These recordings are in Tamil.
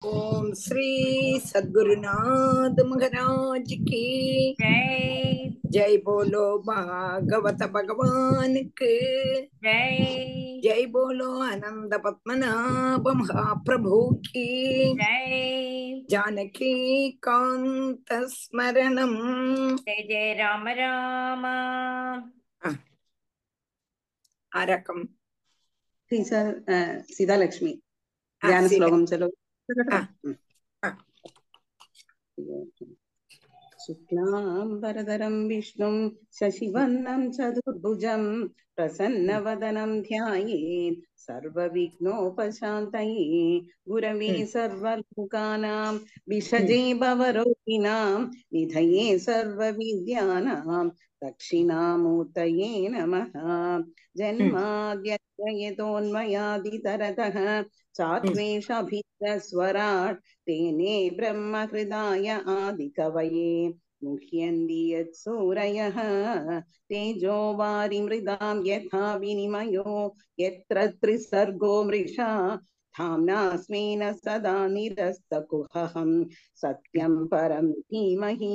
ओम श्री सद्गुरुनाथ महाराज की जय जय बोलो भागवत भगवान के जय जय बोलो आनंद पद्मनाभ महाप्रभु की जय जानकी कांत स्मरणम जय जय राम राम आरकम टीचर सीतालक्ष्मी हाँ, ध्यान सीता- श्लोकं चलो हाँ, हाँ। शुक्लाम्बरधरं विष्णुं शशिवर्णं चतुर्भुजं प्रसन्नवदनं ध्यायेत् सर्वविघ्नोपशान्तये गुरवे हम्म। सर्वलोकानां विषजे भवरोगिणां निधये सर्वविद्यानां दक्षिणामूर्तये नमः जन्माद्यस्य यतोन्मयादितरतः चात्वेषभिस्वराट् तेने ब्रह्महृदाय आदिकवये मुह्यन्ति यत्सूरयः तेजो वारिमृदां यथा विनिमयो यत्र त्रिसर्गो मृषा धाम्नास्मेन सदा निरस्तकुहहं सत्यं परं धीमहि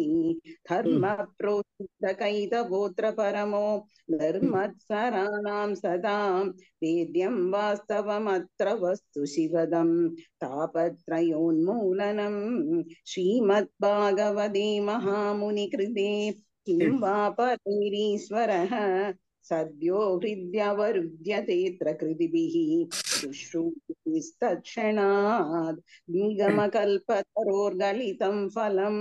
धर्मप्रोसिद्धकैतवोऽत्र परमो धर्मत्सराणां सदा वेद्यं वास्तवमत्र वस्तु शिवदं तापत्रयोन्मूलनं श्रीमद्भागवते महामुनिकृते किं वा परैरीश्वरः सद्यो हृद्यवरुध्यतेऽत्र कृतिभिः शुश्रूषिस्तत्क्षणात् निगमकल्पतरोर्गलितं फलं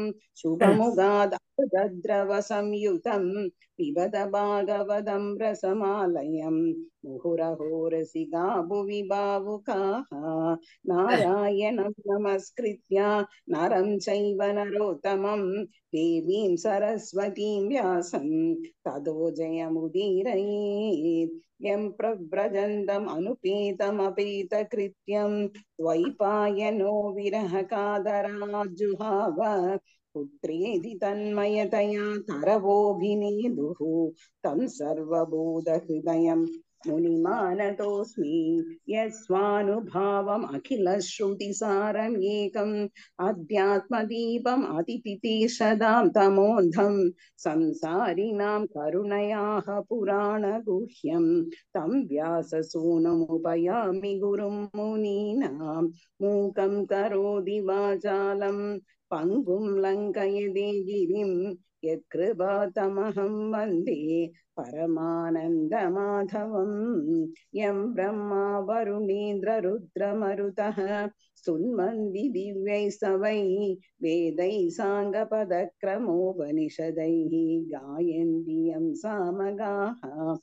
शुभमुगादद्रवसंयुतं पिबत भागवतं रसमालयं मुहुरहो रसिका भुवि भावुकाः नारायणं नमस्कृत्य नरं चैव नरोत्तमं देवीं सरस्वतीं व्यासं ततो जयमुदीरयेत् यं प्रव्रजन्तम् अनुपेतमपेतकृत्यं द्वैपायनो विरहकादराजुहाव पुत्रेति तन्मयतया तरवोऽभिनेदुः तं सर्वबोधहृदयं मुनिमानतोऽस्मि यस्वानुभावम् अखिलश्रुतिसारमेकम् अध्यात्मदीपम् अतितितीर्षदां तमोऽन्धं संसारिणां करुणयाः पुराणगुह्यं तं व्याससूनमुपयामि गुरुं मुनीनां मूकं करोति वाचालं पङ्गुं लङ्कयदे गिरिं यत्कृपातमहं वन्दे परमानन्दमाधवं यं ब्रह्मा वरुणेन्द्ररुद्रमरुतः स्तुन्वन्ति दिव्यैस्तवै वेदैः साङ्गपदक्रमोपनिषदैः गायन्ति यं सामगाः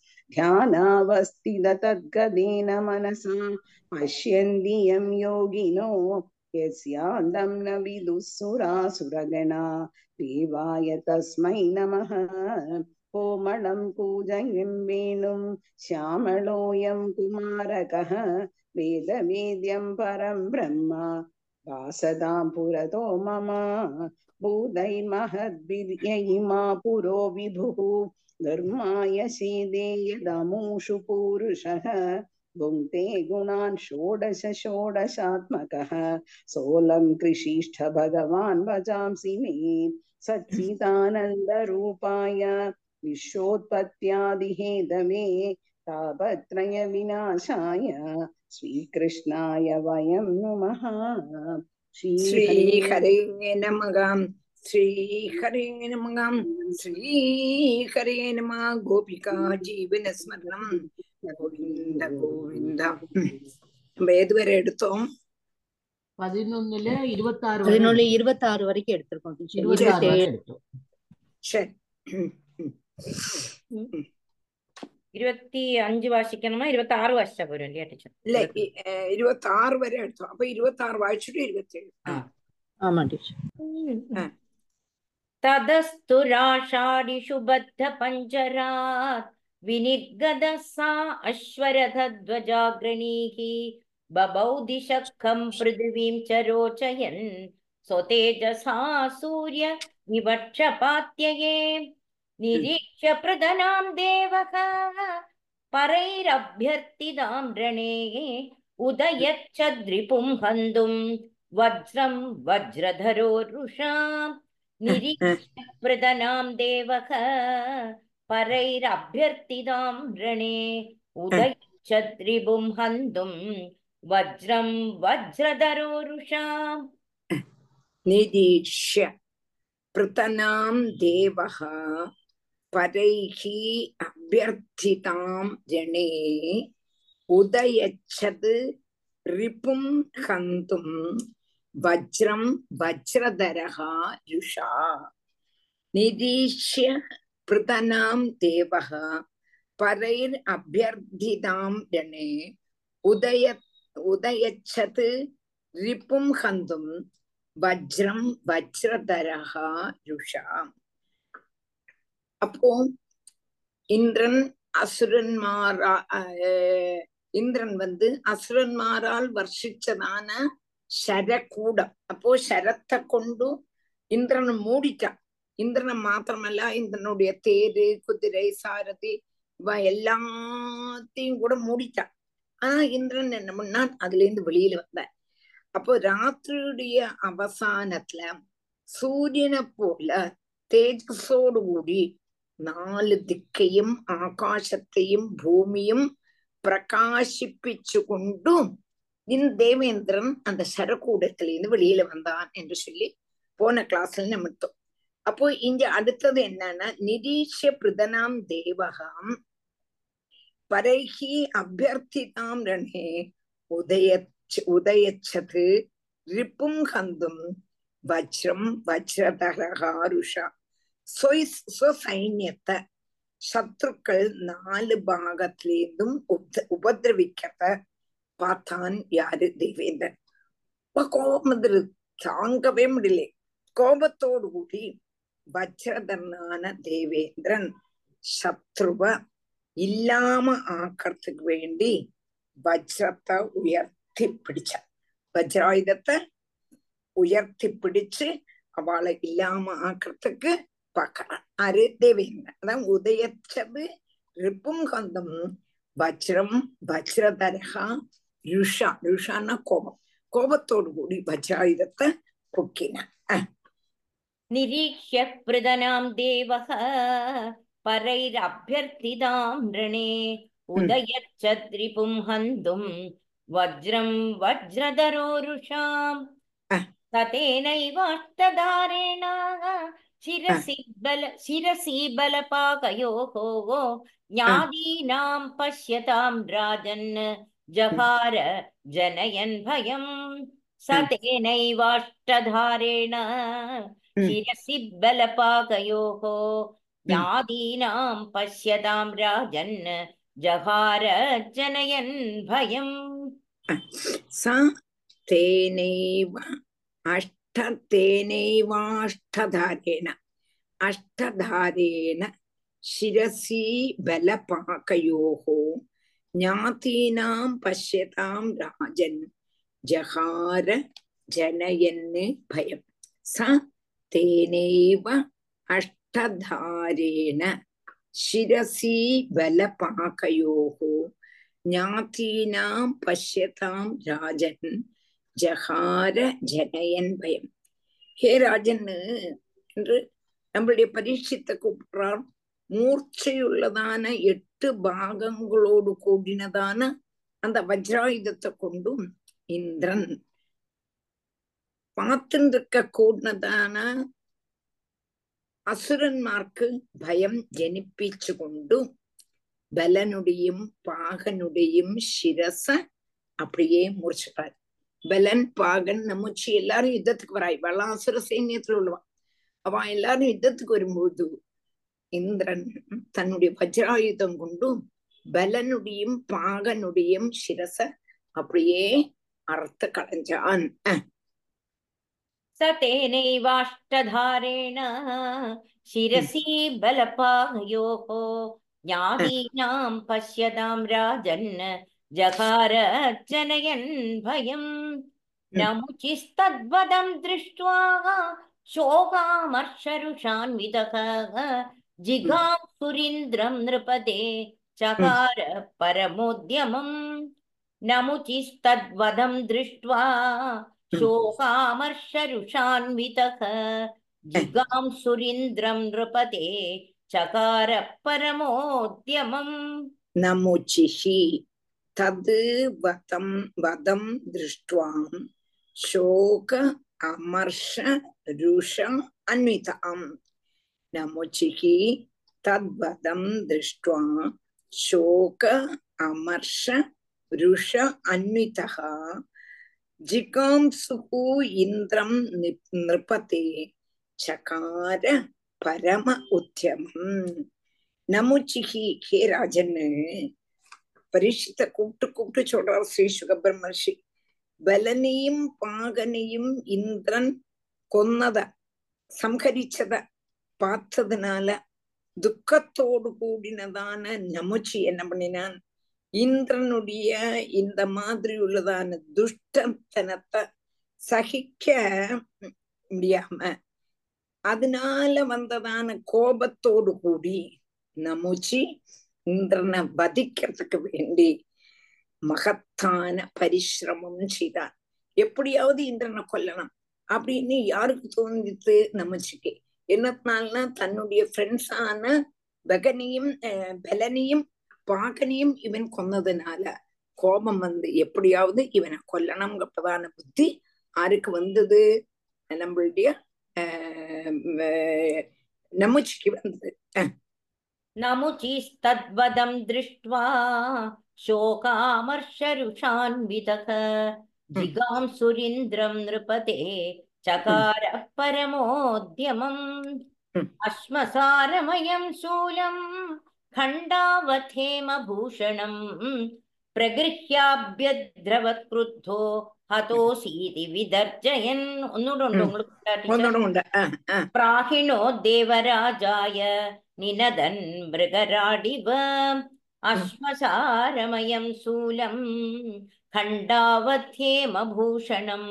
ध्यानावस्थिततद्गदेन मनसा पश्यन्ति यं योगिनो यस्यान्तं न विदुःसुरासुरगणा देवाय तस्मै नमः कोमलं कूजयं वेणुं श्यामलोऽयं कुमारकः वेदवेद्यं परं ब्रह्म भासतां पुरतो मम भूतैर्महद्भिर्ययिमा पुरो विभुः धर्माय सीदे यदमूषु पूरुषः भुङ्क्ते गुणान् षोडश षोडशात्मकः सोऽलं कृषिष्ठ भगवान् भजांसि मे सच्चिदानन्दरूपाय विश्वोत्पत्त्यादिहेदवे तापत्रयविनाशाय श्रीकृष्णाय वयं नुमः श्री हरे नमः श्री हरे नमः श्री हरे नमः गोपिका जीवन स्मरणം ഗോവിന്ദ ഗോവിന്ദ நம்ம எதுவரை எடுத்தோம் பதினொன்னுல இருபத்தி ஆறு வரை பதினொன்னு இருபத்தி ஆறு வரைக்கும் எடுத்திருக்கோம் teacher. இருபத்தி ஆறு வரை இருபத்தேழு எடுத்தோம் சரி ഇരുപത്തി അഞ്ച് വാശിക്കണമോ ഇരുപത്തി ആറ് വാശിച്ചാ പോരും അല്ലേ ടീച്ചർ இல்ல இ- அஹ், இருபத்தி ஆறு வரை எடுத்தோம் அப்ப இருபத்தி ஆறு வாய்ச்சிட்டு இருபத்தி ஏழு ஆமா டீச்சர் ततस्तु राषादिषु बद्धपञ्जरात् विनिर्गतः सा अश्वरथध्वजाग्रणीः बभौदिशखं पृथिवीं च रोचयन् स्वतेजसा सूर्य विवक्षपात्यये निरीक्ष्य प्रदनां देवः परैरभ्यर्थितां रणे उदयच्छद्रिपुं हन्तुं वज्रं वज्रधरो रुषां निरीक्ष्य प्रदनां देवः परैरभ्यर्थितां रणे उदयच्छत्रिभुं हन्तुं वज्रं वज्रधरो रुषाम् निरीक्ष्य पृतनां देवः परैः अभ्यर्थितां जने उदयच्छत् रिपुं हन्तुं वज्रं वज्रधरः रुषा निरीक्ष्य पृतनां देवः परैरभ्यर्थितां जने उदय उदयच्छत् रिपुं हन्तुं வஜ்ரம் வஜ்ரதரகா ருஷா அப்போ இந்திரன் அசுரன்மாரா அஹ், இந்திரன் வந்து அசுரன்மாரால் வர்ஷிச்சதான ശരകൂടം அப்போ ശരത്തെ கொண்டு இந்திரனை மூடிட்டான் இந்திரனை மாத்திரமல்ல இந்திரனுடைய தேரு குதிரை சாரதி இவ எல்லாத்தையும் கூட மூடிட்டான் ஆனா இந்திரன் என்ன பண்ணான் அதுல இருந்து வெளியில வந்தான் அப்போ ராத்திரியுடைய அவசானத்துல சூரியனை போல தேஜஸோடு கூடி നാല് ദിക്കയും ആകാശത്തെയും ഭൂമിയും പ്രകാശിപ്പിച്ചുകൊണ്ടും இன் தேவேந்திரன் அந்த சரக்கூடத்திலிருந்து வெளியில வந்தான் என்று சொல்லி போன கிளாஸ்ல நிமித்தம் அப்போ இங்க அடுத்தது என்னன்னா நிரீஷ பிரதனாம் தேவகாம் பரைகி அபியர்த்திதாம் ரணே உதய உதயச்சது ரிப்பும் ஹந்தும் வஜ்ரம் வஜ்ரதரகாருஷா സ്വസൈന്യത്തെ ശത്രുക്കൾ നാല് ഭാഗത്തിലേന്തും ഉപദ്രവിക്കത്ത பார்த்தான் யாரு தேவேந்திரன் அப்ப கோபம் வந்துரு தாங்கவே முடியல கோபத்தோடு கூடி வஜ்ரதனான தேவேந்திரன் சத்ருவ இல்லாம ஆக்கிறதுக்கு வேண்டி வஜ்ரத்தை உயர்த்தி பிடிச்சான் வஜ்ராயுதத்தை உயர்த்தி பிடிச்சு அவளை இல்லாம ஆக்கிறதுக்கு பார்க்கறான் ஆறு தேவேந்திரன் அதான் உதயச்சது ரிப்பும் கந்தம் வஜ்ரம் வஜ்ரதரகா ருஷா ருஷான்னா கோபம் கோபத்தோடு கூடி வஜ்ராயுதத்தை பொக்கினான் निरीक्ष्य प्रदनां देवः परैरभ्यर्थितां नृणे उदयच्छद्रिपुं हन्तुं वज्रं वज्रधरोरुषाम् अ. ततेनैवाष्टधारेण शिरसि बल शिरसि बलपाकयोः ज्ञादीनां पश्यतां राजन् जहार जनयन् भयम् स तेनैवाष्टधारेण शिरसि बलपाकयोः ज्ञादीनां पश्यतां राजन् जहार जनयन् भयम् सा तेनैव अष्ट तेनैवाष्टधारेण अष्टधारेण शिरसि बलपाकयोः ज्ञातीनां पश्यतां राजन् जहार जनयन् भयम् स तेनैव अष्टधारेण शिरसि बलपाकयोः ज्ञातीनां पश्यतां राजन् ஜகார ஜனயன் பயம் ஹே ராஜன் என்று நம்மளுடைய பரீட்சித்தை கூப்பிடுறார் மூர்ச்சையுள்ளதான எட்டு பாகங்களோடு கூடினதான அந்த வஜ்ராயுதத்தை கொண்டும் இந்திரன் பார்த்துருக்க கூடினதான அசுரன்மார்க்கு பயம் ஜனிப்பிச்சு கொண்டு பலனுடையும் பாகனுடையும் சிரச அப்படியே முடிச்சுட்டார் பலன் பாகன் நம்முச்சி எல்லாரும் யுத்தத்துக்கு வரா இவெல்லாம் அசுர சைன்யத்துல உள்ளவா அவன் எல்லாரும் யுத்தத்துக்கு வரும்போது இந்திரன் தன்னுடைய வஜ்ராயுதம் கொண்டும் பலனுடையும் பாகனுடையும் சிரச அப்படியே அறுத்து களைஞ்சான் स तेनैवाष्टधारेण शिरसि बलपाकयोः ज्ञातीनां पश्यतां राजन् जहार जनयन् भयम् नमुचिस्तद्वदं दृष्ट्वा शोकामर्षरुषान्वितः जिगां सुरीन्द्रं नृपते चकार परमोद्यमम् नमुचिस्तद्वदं दृष्ट्वा शोकामर्षरुषान्वितः जिगां सुरीन्द्रं नृपते चकार परमोद्यमम् नमुचिः तद् वतं वदं दृष्ट्वा शोक अमर्ष रुष अन्विताम् नमुचिः तद्वदं दृष्ट्वा शोक अमर्ष रुष अन्वितः जिगांसुः इन्द्रं निप्- नृपते चकार பரம உத்தியமம் நமுச்சிகி ஹே ராஜன்னு பரீட்சித்த கூப்பிட்டு கூப்பிட்டு சொல்றார் ஸ்ரீ சுகபிரமர்ஷி பலனையும் பாகனையும் இந்திரன் கொன்னத சம்ஹரிச்சத பார்த்ததுனால துக்கத்தோடு கூடினதான நமுச்சி என்ன பண்ணினான் இந்திரனுடைய இந்த மாதிரி உள்ளதான துஷ்டத்தனத்தை சகிக்க முடியாம அதனால வந்ததான கோபத்தோடு கூடி நமுச்சி இந்திரனை வதிக்கிறதுக்கு வேண்டி மகத்தான பரிசிரமம் செய்தான் எப்படியாவது இந்திரனை கொல்லணும் அப்படின்னு யாருக்கு தோன்றித்து நமுச்சிக்கு என்னத்தினால்னா தன்னுடைய ஃப்ரெண்ட்ஸான பகனையும் அஹ், பலனையும் பாகனையும் இவன் கொன்னதுனால கோபம் வந்து எப்படியாவது இவனை கொல்லணுங்கிறதான புத்தி யாருக்கு வந்தது நம்மளுடைய ஆஹ் அஹ் நமுச்சிக்கு வந்தது नमुचिस्तद्वदं दृष्ट्वा शोकामर्षरुषान्वितः जिगां सुरीन्द्रं नृपते चकार परमोद्यमम् Hmm. अश्मसारमयं शूलं खण्डावथेमभूषणम् പ്രഗൃഹ്യാഭ്യദ്രവത്ക്രുദ്ധോ ഹതോസീതി വിദർജയൻ ഒന്നുകൂടെ ഉണ്ട് ഉം. உங்களுக்கு ഒന്നുകൂടെ ഉണ്ട് ആ ആ പ്രാഹിണോ ദേവരാജായ നിനദൻ മൃഗരാടിവ അശ്മസാരമയം ശൂലം ഖണ്ഡാവധ്യേമഭൂഷണം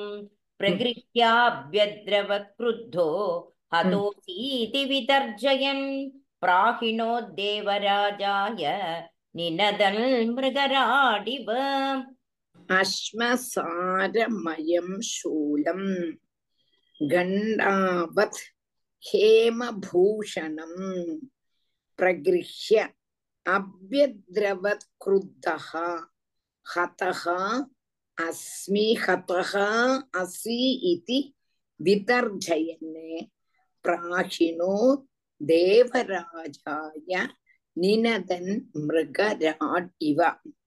പ്രഗൃഹ്യാഭ്യദ്രവത്ക്രുദ്ധോ ഹതോസീതി വിതർജയൻ പ്രാഹിണോ ദേവരാജായ നിനദൻ മൃഗരാടിവ അശ്മസാരമയം ശൂലം ഗണ്ഡാവത് ഹേമഭൂഷണം പ്രഗൃഹ്യ അഭ്യദ്രവത് ക്രുദ്ധഃ ഹതഃ അസ്മി ഹതഃ അസി ഇതി വിതർജയന് പ്രാഹിണോ ദേവരാജായ നിനദൻ മൃഗരാട് ഇവ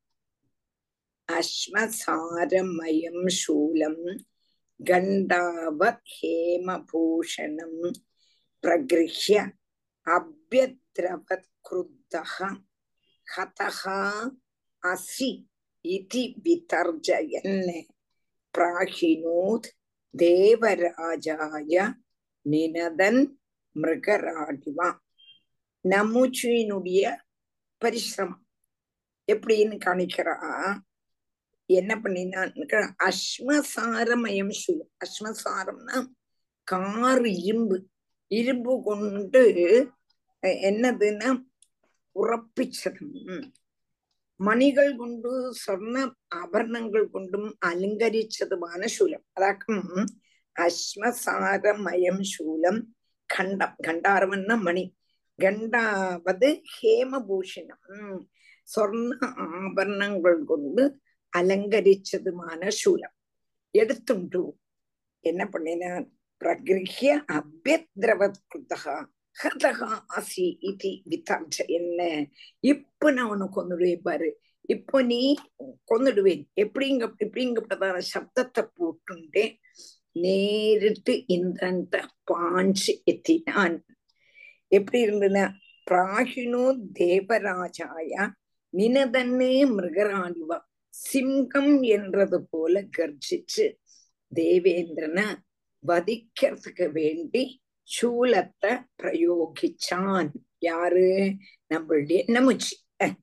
അശ്മസാരമയം ശൂലം ഗണ്ഡാവത് ഹേമഭൂഷണം പ്രഗൃഹ്യ അഭ്യദ്രവത് ക്രുദ്ധഃ ഹതഃ അസി ഇതി വിതർജയൻ പ്രാഹിണോത് ദേവരാജായ നിനദൻ மிருகராடிவ நமுச்சியினுடைய பரிசிரமம் எப்படின்னு காணிக்கிறா என்ன பண்ணினான் அஸ்மசாரமயம் சூலம் அஸ்மசாரம்னா கார் இரும்பு இரும்பு கொண்டு அஹ், என்னதுன்னா ഉറപ്പിച്ചതും മണികൾ കൊണ്ട് സ്വർണ്ണ ആഭരണങ്ങൾ കൊണ്ടും അലങ്കരിച്ചതുമാണ് ശൂലം അതാക്കും അശ്മസാരമയം ശൂലം ഖണ്ഡം ഖണ്ഡാരമെന്ന മണി ഗണ്ടാവത് ഹേമഭൂഷണം സ്വർണ്ണ ആഭരണങ്ങൾ കൊണ്ട് അലങ്കരിച്ചതുമാണ് ശൂലം എടുത്തുണ്ടു என்ன பண்ணினான் பிரகிருஹ்ய அபியத்ரவத்கிருதः ஹதஹ அசி இதி விதார்ஜ என்ன இப்ப நான் உன்னை கொன்னுடுவேன் பாரு இப்போ நீ கொன்னுடுவேன் எப்படிங்க இப்படிங்கப்பட்டதான சப்தத்தை போட்டுண்டே നേരിട്ട് ഇന്ദ്രന്റെ പാഞ്ച് എത്തിനാൻ எப்படி இருந்ததுன்னா பிராகிணோ தேவராஜாய நினதன்னே மிருகராணிவ சிங்கம் என்றது போல கர்ஜிச்சு தேவேந்திரனை வதிக்கிறதுக்கு வேண்டி சூலத்தை பிரயோகிச்சான் யாரு நம்மளுடைய நமுச்சி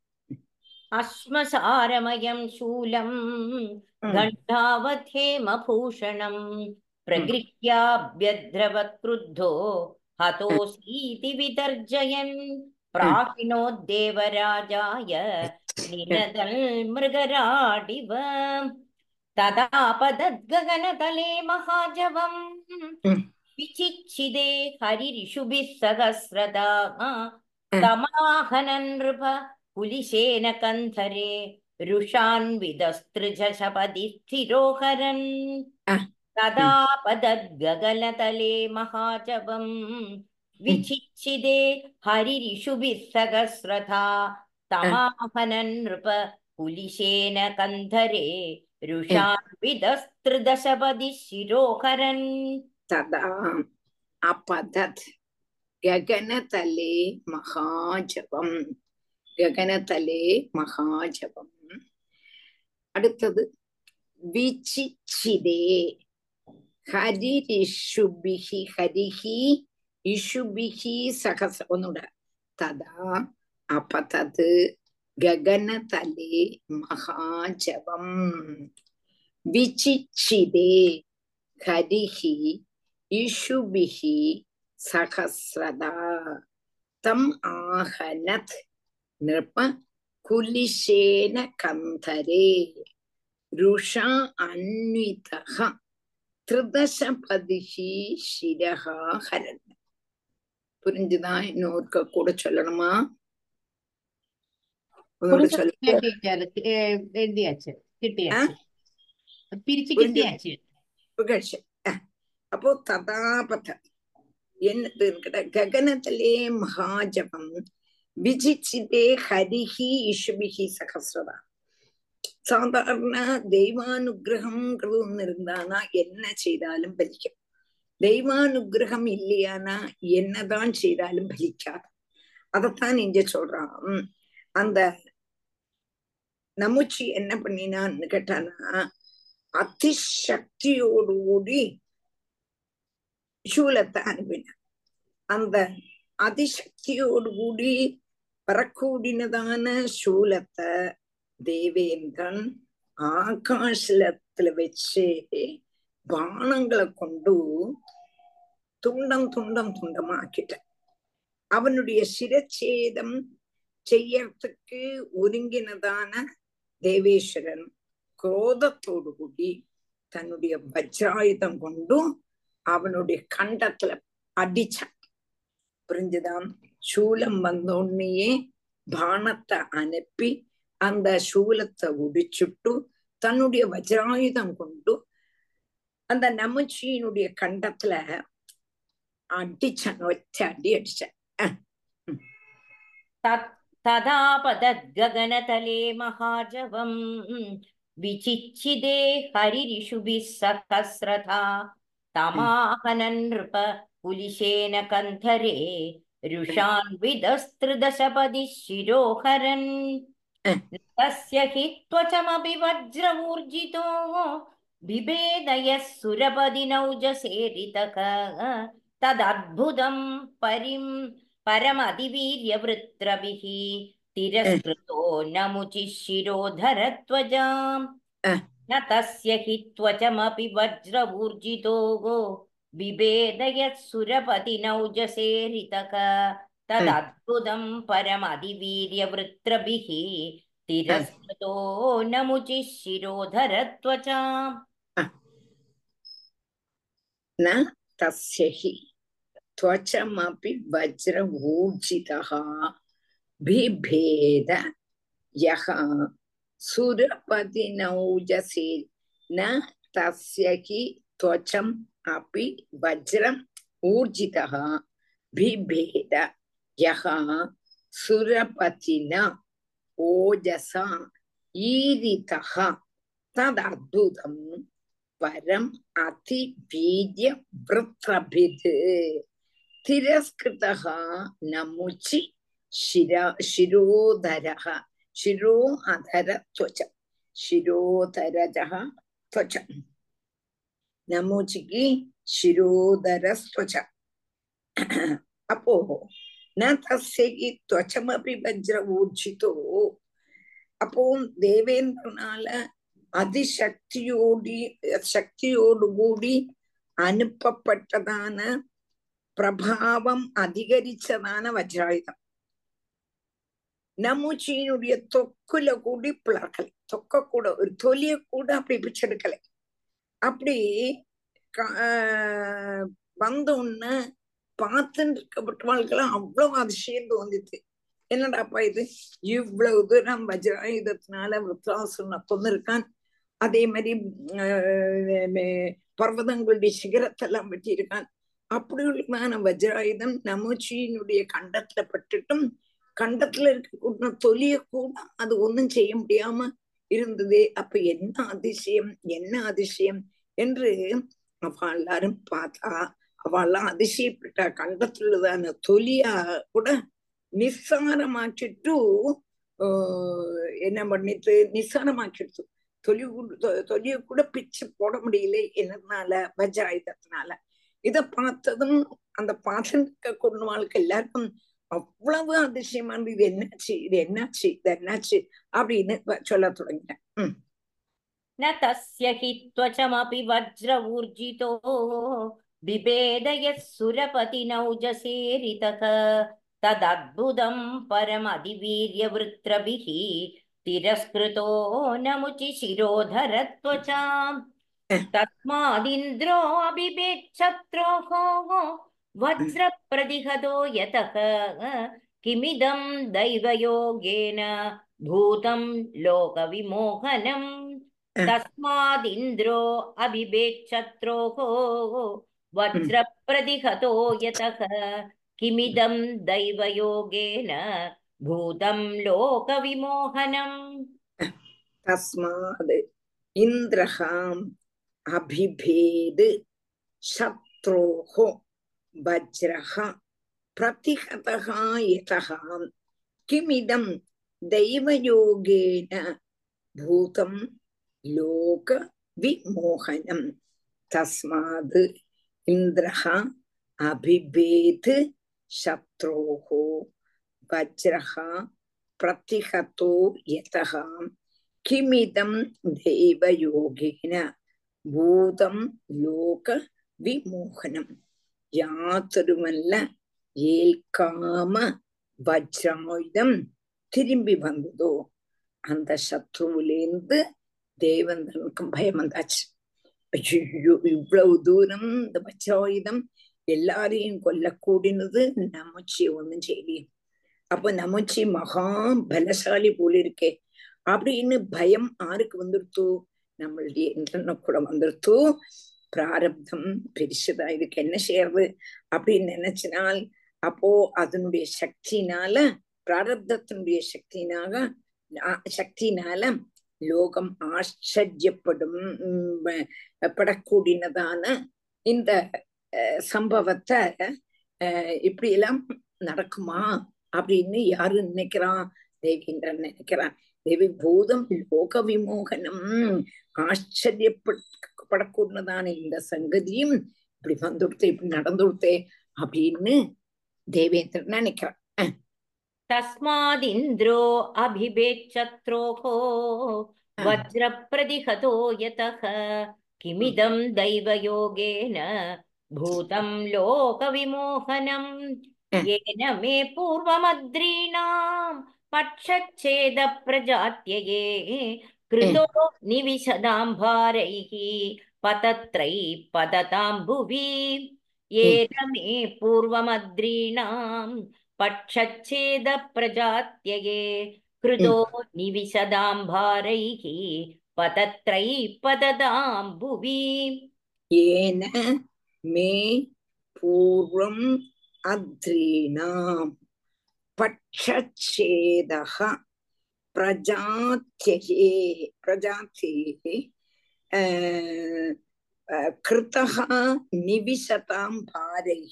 അശ്മസാരമയം ശൂലം ഗണ്ഡാവധേമഭൂഷണം പ്രഗൃഹ്യാഭ്യദ്രവത്ക്രുദ്ധോ ഹതോസീതി വിതർജയൻ പ്രാഹിണോ ദേവരാജായ നിനദൽ മൃഗരാടിവ तदापदद्गगनतले महाजवम् Mm. विचिच्छिदे हरिरिषुभिः सहस्रदा Mm. तमाहनन् नृप पुलिशेन कन्धरे रुषान्विदस्तृजशपदि स्थिरोहरन् Ah. तदापदद्गगनतले महाजवम् विचिच्छिदे हरिरिषुभिः सहस्रथा तमाहनन् नृप पुलिशेन कन्धरे रुषान्विदस्त्रिदशपदि शिरोहरन् तदा अपतत् गगनतले மகாஜபம் ககனதலே மகாஜபம் அடுத்தது விசிச்சிதே ஹரிரிஷுபிஹி ஹரிஹி இஷுபிஹி சகச ஒന്നുകൂടെ തഥാ അപതത് ഗഗനതലേ മഹാജപം വിചിച്ചിതേ ഹരിഹി ഇഷുഭിഹി സഹസ്രദാ തം ആഹനത് നൃപ കുലിശേന കന്ധരേ രുഷ അന്വിതഃ ത്രിദശപതിഹി ശിരഹ ഹരൻ புரிஞ்சுதா இன்னொருக்க கூட சொல்லணுமா ഒന്നുകൂടെ சொல்லுங்க ടീച്ചർ എഴുതിയാச்சு കിട്ടിയാச்சு പിരിച്ചു പുരിഞ്ഞു. കിട്ടിയാச்சு புகழ்ச்சி அஹ். அப்போ ததாபத என்னது இருக்கிற ககனத்திலே மகாஜபம் விஜிச்சிதே ஹரிஹி இஷுபிஹி சகசிரதா சாதாரண தெய்வானுகிரகம்ங்கிறது ஒண்ணு இருந்தானா என்ன செய்தாலும் பலிக்கும் தெய்வானுகிரகம் இல்லையானா என்னதான் செய்தாலும் பலிக்காது அதைத்தான் இங்க சொல்றான் உம், அந்த நமுச்சி என்ன பண்ணினான்னு கேட்டானா அதிசக்தியோடு கூடி சூலத்தை அனுப்பினான் அந்த அதிசக்தியோடு கூடி வரக்கூடினதான சூலத்தை தேவேந்திரன் ஆகாசத்துல வச்சு பானங்களை கொண்டு துண்டம் துண்டம் துண்டமாக்கிட்டான் அவனுடைய சிரச்சேதம் செய்யறதுக்கு ஒருங்கினதான தேவேஸ்வரன் குரோதத்தோடு கூடி தன்னுடைய வஜ்ராயுதம் கொண்டும் அவனுடைய கண்டத்துல அடிச்சான் புரிஞ்சுதான் சூலம் வந்த உடனேயே பானத்தை அனுப்பி அந்த சூலத்தை ஒடிச்சுட்டு தன்னுடைய வஜ்ராயுதம் கொண்டு அந்த நமச்சியினுடைய கண்டத்துல அடிச்சான் ஒற்ற அடி அடிச்சான் तत् तदापदद्गगनतले महाजवम् विचिच्छिदे हरिरिषुभिः सहस्रथा तमाहनन् नृप पुलिशेन कन्धरे रुषान्विदस्त्रिदशपदि शिरोहरन् तस्य हि त्वचमपि वज्रमूर्जितो बिभेदयः सुरपदिनौजसेरितक तदद्भुतं परिं परमतिवीर्यवृत्रभिः तिरस्कृतो नमुचिः शिरोधरत्वजाम् अह. न तस्य हि त्वचमपि वज्रवूर्जितो बिभेदयः सुरपतिनौजसेरितक तदद्भुतं परमतिवीर्यवृत्रभिः तिरस्कृतो नमुचिः शिरोधरत्वचाम् न तस्य हि त्वचमपि वज्रऊर्जितः बिभेद यः सुरपतिनौजसे न तस्य हि त्वचम् अपि वज्रम् ऊर्जितः बिभेद यः सुरपतिना ओजसा ईरितः तदद्भुतम् परम् अतिवीर्य वृत्रभित् तिरस्कृतः नमुचि शिरा शिरोधरः शिरो अधर त्वच शिरोधरजः त्वच नमुचिக்கு शिरोधरस्त्वच அப்போ ந தஸ்யகி त्वचमपि वज्र ஊர்ஜிதோ அப்போ தேவேந்திரனால அதிசக்தியோடி சக்தியோடு கூடி அனுப்பப்பட்டதான பிரபாவம் அதிகரிச்சதான வஜ்ராயுதம் நமுச்சியினுடைய தொக்குல கூடி பிளர்க்கலை தொக்க கூட ஒரு தொலிய கூட அப்படி பிச்செடுக்கல அப்படி க- ஆஹ் வந்த உடனே பார்த்துட்டு இருக்கப்பட்டவாளுக்கெல்லாம் அவ்வளவு அதிசயம் தோന്നിத்து என்னடாப்பா இது இவ்வளவு தூரம் வஜ்ராயுதத்தினால விருத்தாசுரனை கொண்டிருக்கான் அதே மாதிரி ஆஹ் மே- பர்வதங்களுடைய சிகரத்தெல்லாம் வெட்டியிருக்கான் அப்படி உள்ளதான வஜ்ராயுதம் நமச்சியினுடைய கண்டத்துல பட்டுட்டும் கண்டத்துல இருக்கக்கூடிய தொலிய கூட அது ஒண்ணும் செய்ய முடியாம இருந்ததே அப்ப என்ன அதிசயம் என்ன அதிசயம் என்று அவ எல்லாரும் பார்த்தா அவெல்லாம் அதிசயப்பட்டா கண்டத்துள்ளதான தொலியா கூட நிஸ்சாரமாக்கிட்டு ஆஹ் என்ன பண்ணிட்டு நிஸ்சாரமாக்கிடுச்சு தொலி கூட- தொ- தொலிய கூட பிச்சு போட முடியல என்னதுனால வஜ்ராயுதத்தினால இத பார்த்ததும் அந்த பார்த்துருக்க கொண்டவாளுக்கு எல்லாருக்கும் அவ்வளவு அதிசயமானது இது என்னாச்சு இது என்னாச்சு இது என்னாச்சு அப்படின்னு வ- சொல்லத் தொடங்கிட்டேன் உம் न तस्य हि त्वचमपि वज्र ऊर्जितो बिभेद यः सुरपतिनौजसेरितः तदद्भुतं परमधिवीर्यवृत्रभिः तिरस्कृतो नमुचि शिरोधर त्वचाम् तस्मादिन्द्रोऽभिभेच्छत्रोः वज्रप्रतिहतो यतः किमिदं दैवयोगेन भूतं लोकविमोहनम् तस्मादिन्द्रो अभिभेच्छत्रोः वज्रप्रतिहतो यतः किमिदं दैवयोगेन भूतं लोकविमोहनम् தஸ்மாத் இந்திரகாம் அபிபேது சத்ரோஹோ வஜ்ரஹ பிரதிஹதः யதः கிமிதம் தெய்வயோகேன பூதம் லோக விமோகனம் தஸ்மாத் இந்திரஹ அபிபேத் சத்ரோஹோ வஜ்ரஹ பிரதிஹதோ யதः கிமிதம் தெய்வயோகேன பூதம் லோக விமோகனம் யாத்தொருமல்ல ஏற்காம வஜ்ராயுதம் திரும்பி வந்ததோ அந்த சத்ருவிலேருந்து தேவந்தனுக்கும் பயம் வந்தாச்சு ஐயோ இவ்வளவு தூரம் இந்த வஜ்ராயுதம் எல்லாரையும் கொல்லக்கூடினது நமச்சி ஒண்ணும் செய்யலையே அப்ப நமச்சி மகா பலசாலி போல இருக்கே அப்படின்னு பயம் ஆருக்கு வந்துருத்தோ நம்மளுடைய இந்திரன கூட வந்துருத்தோ பிராரப்தம் பெருசுதா இதுக்கு என்ன செய்யறது அப்படின்னு நினைச்சினால் அப்போ அதனுடைய சக்தினால பிராரப்தத்தினுடைய சக்தினாக ஆ- சக்தினால லோகம் ஆச்சரியப்படும் உம், ப- படக்கூடினதான இந்த அஹ், சம்பவத்தை அஹ், இப்படி எல்லாம் நடக்குமா அப்படின்னு யாரு நினைக்கிறான் தேவேந்திரன் நினைக்கிறான் தேவி பூதம் லோக விமோகனம் ஆச்சரியப்படக்கூடியதான இந்த சங்கதியும் இப்படி வந்துடுத்தே இப்படி நடந்துடுத்தே அப்படின்னு தேவேந்திரன் நினைக்கிறான் तस्मादिन्द्रो अभिभेच्छत्रोः वज्रप्रतिहतो यतः किमिदं दैवयोगेन भूतं लोकविमोहनम् येन मे पूर्वमद्रीणां पक्षच्छेदप्रजात्यये कृतो निविशदाम्भारैः पतत्रैः पततां भुवि येन मे पूर्वमद्रीणां पक्षच्छेदप्रजात्यये कृतो निविशदाम्भारैः पतत्रैः पततां भुवि ஏன மே பூர்வம் அத்ரீணாம் பட்சச்சேதः பிரஜாத்யயே பிரஜாத்தியே அஹ், அஹ், கிருத்தः நிவிசதாம் பாரைः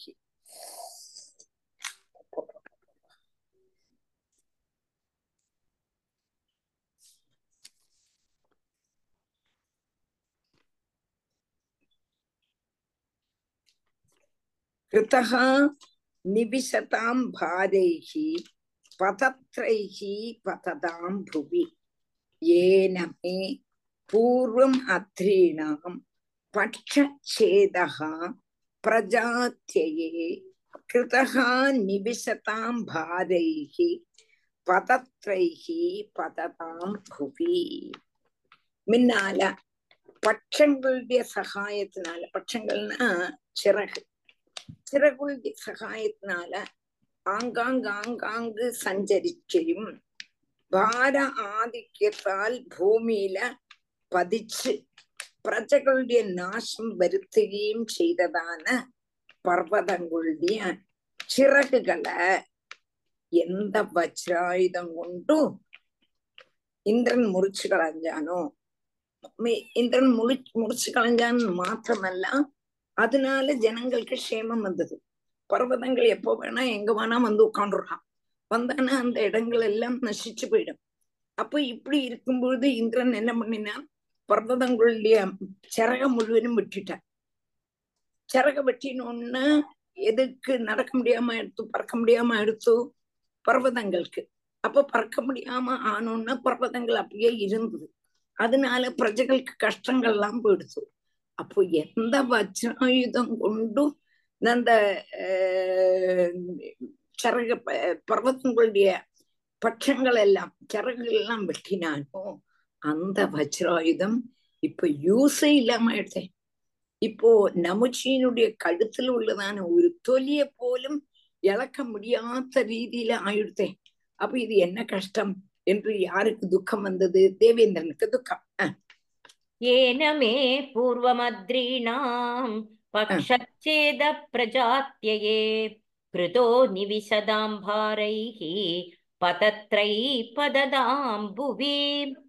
कृतः निविशतां भारैः पतत्रैः पततां भुवि येन मे पूर्वम् अत्रीणां पक्षच्छेदः प्रजात्यये कृतः निविशतां भारैः पतत्रैः पततां भुवि முன்னால பட்சங்களுடைய சகாயத்தினால பட்சங்கள்னா சிறகு சிறகுடைய சகாயத்தினால ஆங்காங்கு ஆங்காங்கு சஞ்சரிக்கையும் பார ஆதிக்கத்தால் பூமியில பதிச்சு பிரஜകളുடைய நாசம் வருத்துകയും ചെയ്തതാണ് പർവ്വതങ്ങളുടെ ചിറകുകള് എന്ത വജ്രായുധം കൊണ്ടു ഇന്ദ്രൻ മുറിച്ചു കളഞ്ഞാനോ മി- ഇന്ദ്രൻ മുറി മുറിച്ചു കളഞ്ഞാൻ മാത്രമല്ല அதனால ஜனங்களுக்கு க்ஷேமம் வந்தது பர்வதங்கள் எப்போ வேணா எங்க வேணா வந்து உட்காந்துடுறான் வந்தானா அந்த இடங்கள் எல்லாம் நசிச்சு போயிடும் அப்போ இப்படி இருக்கும் பொழுது இந்திரன் என்ன பண்ணினான் பர்வதங்களுடைய சிறக முழுவதும் விட்டுட்டான் சிறக வெட்டினோன்னு எதுக்கு நடக்க முடியாம எடுத்து பறக்க முடியாம எடுத்து பர்வதங்களுக்கு அப்ப பறக்க முடியாம ஆனோன்னா பர்வதங்கள் அப்படியே இருந்தது அதனால பிரஜைகளுக்கு கஷ்டங்கள் எல்லாம் போயிடுச்சு அப்போ எந்த வஜ்ராயுதம் கொண்டும் அந்த அஹ், சிறகு ப- பர்வதங்களுடைய பட்சங்கள் எல்லாம் சிறகுகள் எல்லாம் வெட்டினானோ அந்த வஜ்ராயுதம் இப்ப யூஸே இல்லாம ஆயிடுச்சேன் இப்போ நமுச்சியினுடைய கழுத்துல உள்ளதான ஒரு தொலிய போலும் இழக்க முடியாத ரீதியில ஆயிடுத்தேன் அப்ப இது என்ன கஷ்டம் என்று யாருக்கு துக்கம் வந்தது தேவேந்திரனுக்கு துக்கம் அஹ், येन मे पूर्वमद्रीणां पक्षच्छेदप्रजात्यये कृतो निविशदाम्भारैः पतत्रैः पददां भुवि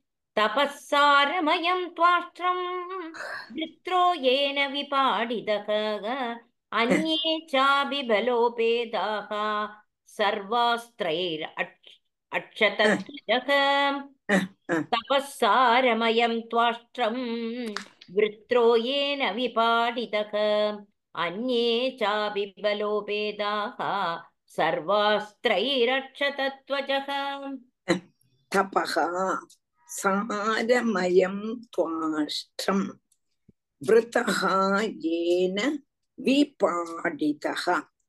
तपःसारमयं त्वाष्ट्रं वृत्रो येन विपाडितः अन्ये चाभिबलोपेदाः सर्वास्त्रैर् अक्षतत्वजः அஹ், அஹ். तपःसारमयं त्वाष्ट्रं वृत्रो येन विपाडितः अन्ये चापि बलोपेदाः सर्वास्त्रैरक्षतत्वजः तपः सारमयं त्वाष्ट्रम् वृतः येन विपाडितः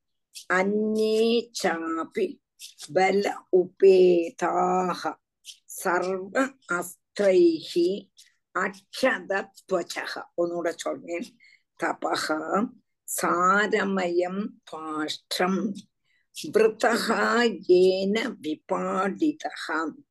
अन्ये चापि बल उपेताः സർവ അസ്ത്രൈഹി അക്ഷതത്വചഃ ഒന്നുകൂടെ ചൊല്ലേൻ തപഃ സാരമയം ത്വാഷ്ട്രം വൃതഃ യേന വിപാഡിതഃ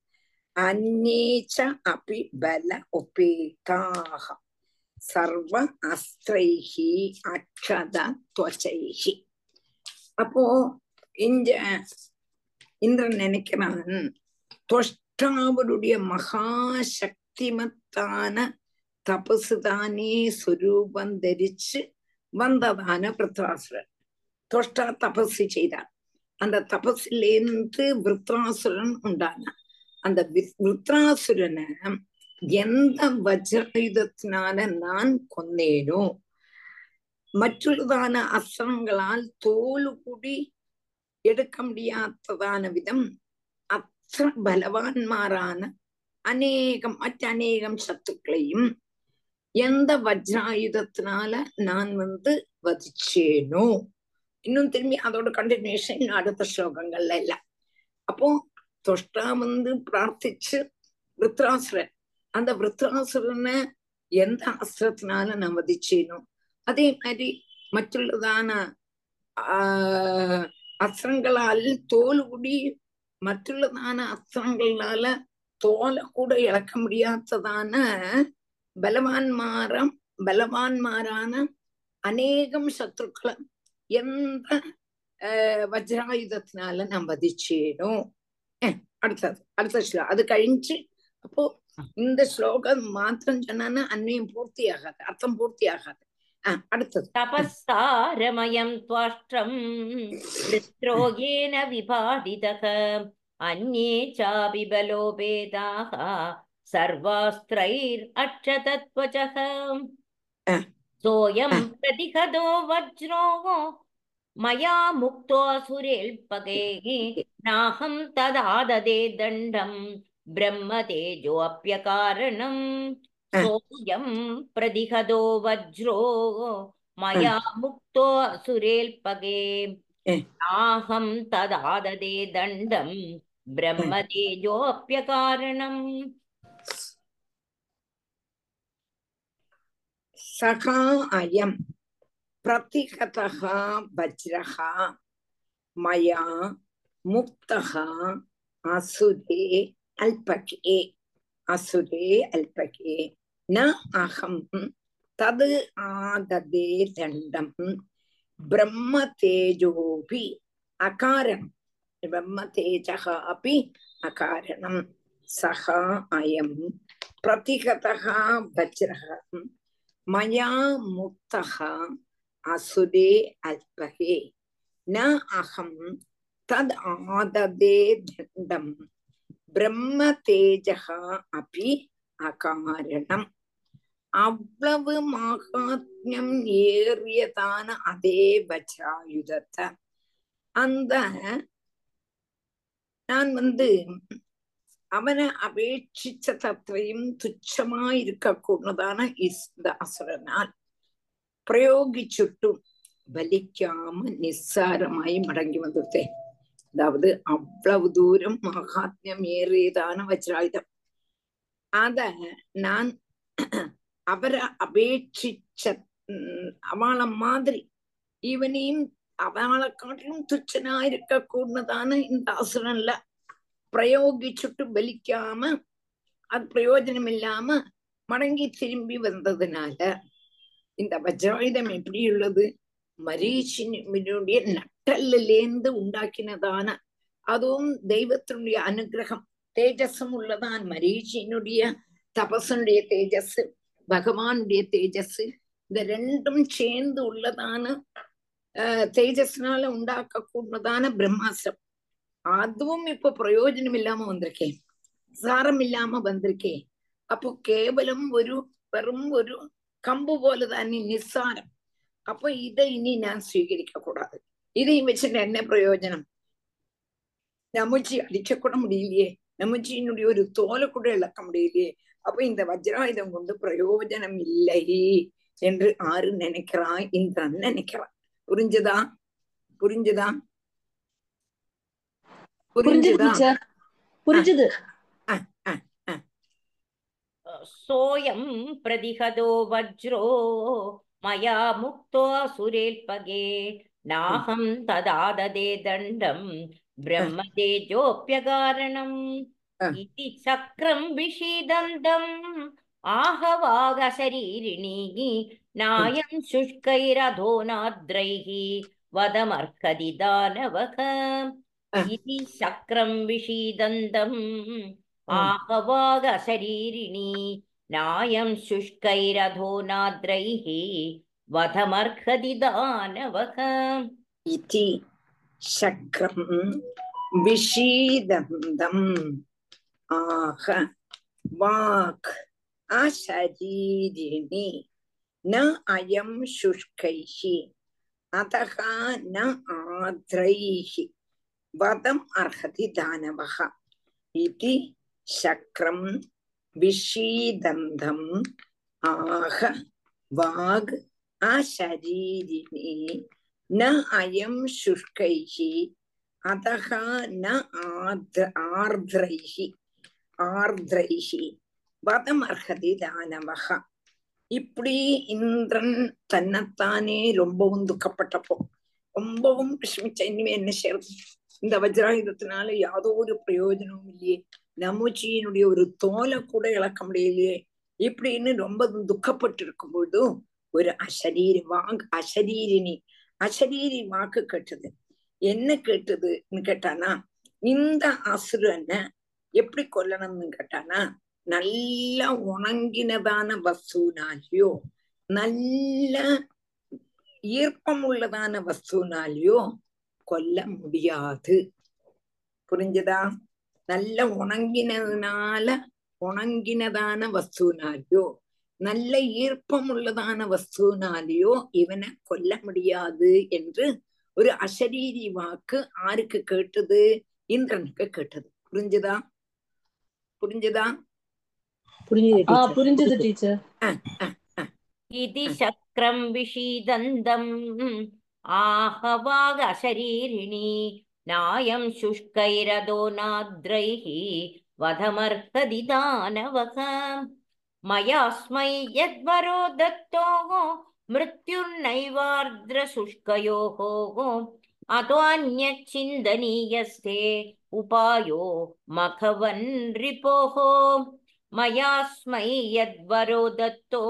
അന്യേ ച അപി ബല ഉപേതാഃ സർവ അസ്ത്രൈഹി അക്ഷത ത്വചൈഹി அப்போ இங்க இந்திரன் நினைக்கிறான் துவஷ்டாவருடைய மகா சக்திமத்தான தபசு தானே സ്വരൂപം ധരിച്ച് வந்ததான விருத்ராசுரன் துவஷ்டா தபசு செய்தான் அந்த தபசிலேருந்து விருத்ராசுரன் உண்டானான் அந்த வி- விருத்ராசுரனை எந்த வஜ்ராயுதத்தினால நான் கொன்னேனோ മറ്റുള്ളതാന അസ്ത്രങ്ങളാൽ തോലുകൂടി എടുക്ക முடியாததான விதம் അത്ര ബലവാന്മാരാണ് അനേകം മറ്റനേകം ശത്രുക്കളെയും எந்த வஜ்ராயுதத்தினால நான் வந்து வதிச்சேனோ இன்னும் திரும்பி அதோட கண்டினியூஷன் அடுத்த ஸ்லோகங்கள்ல எல்லாம் அப்போ தொஷ்டா வந்து பிரார்த்திச்சு விருத்ராசுரன் அந்த விருத்ராசுரனை எந்த அஸ்திரத்தினால நான் வதிச்சேனோ அதே மாதிரி மറ്റുള്ളதான ஆஹ் அஸ்திரங்களால் தோல் குடி மറ്റുള്ളதான அஸ்திரங்களால தோலை கூட இழக்க முடியாததான ബലവാന്മാരം ബലവാന്മാരാണ് അനേകം ശത്രുക്കള് എന്ത വജ്രായുധത്തിനാല ഞാൻ വധിച്ചേനോ ഏ അടുത്തത് അടുത്ത ശ്ലോകം അത് കഴിഞ്ഞ് അപ്പോ இந்த ஸ்லோகம் மாத்திரம் சொன்னா அன்னையும் பூர்த்தியாகாது அர்த்தம் பூர்த்தியாகாது ஆஹ் அடுத்தது तपःसारमयं त्वाष्ट्रं वृत्रो येन विपाडितः अन्ये चापि बलोपेदाः सर्वास्त्रैरक्षतत्वचः अ. सोऽयं प्रतिहतो वज्रो मया मुक्तोऽसुरेल्पगैः नाहं तदाददे दण्डं ब्रह्मतेजोऽप्यकारणम् अ. सोऽयं प्रतिहतो वज्रो मया मुक्तो असुरेल्पगे ए. नाहं तदाददे दण्डं ब्रह्मतेजोऽप्यकारणम् சகா அயம் பிரதிகதः வஜ்ரः மயா முக்தः அசுரே அல்பகே அசுரே அல்பகே ந அகம் தது ஆததே தண்டம் பிரம்ம தேஜோபி அகாரணம் பிரம்ம தேஜः अपि அகாரணம் சக அயம் प्रतिगतः वज्रः मया मुक्तः असुरे अल्पहे न अहं तद् आददे दण्डं பிரம்மதேஜக அப்பி அகாரணம் அவ்வளவு மகாத்மியம் ஏறியதான அதே வஜ்ராயுதத்தை அந்த நான் வந்து அவனை அപേക്ഷിച്ച തത്വയും തുച്ഛമായിരിക്കൂടുന്നതാണ് இந்த അസുരനാൽ പ്രയോഗിച്ചിട്ടും വലിക്കാമ നിസ്സാരമായി മടങ്ങി വന്നിട്ടേ அதாவது அவ்வளவு தூரம் மகாத்மியம் ஏறியதான வஜ்ராயுதம் அத நான் அவரை அபேட்சிச்ச அவளை மாதிரி இவனையும் அவளை காட்டிலும் துச்சனா இருக்க கூடதான இந்த அசுரன்ல பிரயோகிச்சுட்டு பலிக்காம அது பிரயோஜனம் இல்லாம மடங்கி திரும்பி வந்ததுனால இந்த வஜ்ராயுதம் எப்படி உள்ளது மரீஷினுடைய நட்டல்லிலேந்து உண்டாக்கினதான அதுவும் தெய்வத்தினுடைய அனுகிரகம் தேஜஸும் உள்ளதான் மரீஷினுடைய தபசனுடைய தேஜஸ் பகவானுடைய தேஜஸ் இந்த ரெண்டும் சேர்ந்து உள்ளதான ஆஹ் தேஜஸ்னால உண்டாக்க கூடதான பிரம்மாஸ்திரம் அதுவும் இப்ப பிரயோஜனம் இல்லாம வந்திருக்கேன் சாரம் இல்லாம வந்திருக்கேன் அப்போ കേവലം ഒരു വെറും ഒരു കമ്പ് പോലെ തന്നെ നിസ്സാരം അപ്പൊ ഇത് ഇനി ഞാൻ സ്വീകരിക്ക കൂടാது இதையும் வச்சுட்டு என்ன பிரயோஜனம் நமுச்சி அடிக்க முடியலையே நமுச்சியினுடைய ஒரு தோலை கூட இழக்க முடியலையே அப்ப இந்த வஜ்ராயுதம் கொண்டு பிரயோஜனம் இல்லை என்று ஆறு நினைக்கிறான் இந்திரன் நினைக்கிறான் புரிஞ்சுதா புரிஞ்சுதா புரிஞ்சுது புரிஞ்சுதா டீச்சர் புரிஞ்சுது सोऽयं प्रतिहतो वज्रो मया मुक्तो असुरेल्पगे नाहं तदाददे दण्डं ब्रह्मतेजोऽप्यकारणम् हा. इति चक्रं विषीदन्तम् आहवागशरीरिणी नायं शुष्कैरधो नाद्रैः वदमर्हति दानवः हा. इति चक्रं विषीदन्तम् आहवागशरीरिणी नायं शुष्कैरधो नाद्रैः वधमर्हति दानवः इति शक्रं विषीदन्तम् आह वाक् अशरीरिणि न अयं शुष्कैः अतः न आर्द्रैः वदम् अर्हति दानवः इति शक्रं विषीदन्तम् आह वाग् अशरीरिणि न अयं शुष्कैः अतः न आर्द्र आर्द्रैः ஆர்திரைஹ வதமர்ஹதி தானவக இப்படி இந்திரன் தன்னைத்தானே ரொம்பவும் துக்கப்பட்டப்போ ரொம்பவும் விஷமிச்ச இனிமே என்ன செய்யறது இந்த வஜ்ராயுதத்தினால யாதோ ஒரு பிரயோஜனமும் இல்லையே நமச்சியினுடைய ஒரு தோலை கூட இழக்க முடியலையே இப்படின்னு ரொம்ப துக்கப்பட்டு இருக்கும் பொழுதும் ஒரு அசரீரி வாக் அசரீரினி அசரீரி வாக்கு கேட்டது என்ன கேட்டதுன்னு கேட்டானா இந்த அசுரனை எப்படி கொல்லணும்னு கேட்டானா நல்ல உணங்கினதான வஸ்துனாலேயோ நல்ல ஈர்ப்பம் உள்ளதான வஸ்துனாலேயோ கொல்ல முடியாது புரிஞ்சுதா நல்ல உணங்கினதுனால உணங்கினதான வஸ்துனாலேயோ நல்ல ஈர்ப்பம் உள்ளதான வஸ்துனாலேயோ இவனை கொல்ல முடியாது என்று ஒரு அசரீரி வாக்கு ஆருக்கு கேட்டது இந்திரனுக்கு கேட்டது புரிஞ்சுதா புரிஞ்சுதா புரிஞ்சுது ஆ டீச்சர் புரிஞ்சது டீச்சர் इति शक्रं विषीदन्तम् आहवागशरीरिणी नायं शुष्कैरधो नाद्रैः वधमर्हति दानवः मयास्मै यद्वरो दत्तोः मृत्युर्नैवार्द्रशुष्कयोः अतोऽन्यच्चिन्तनीयस्ते उपायो मखवन् रिपोः मयास्मै यद्वरो दत्तो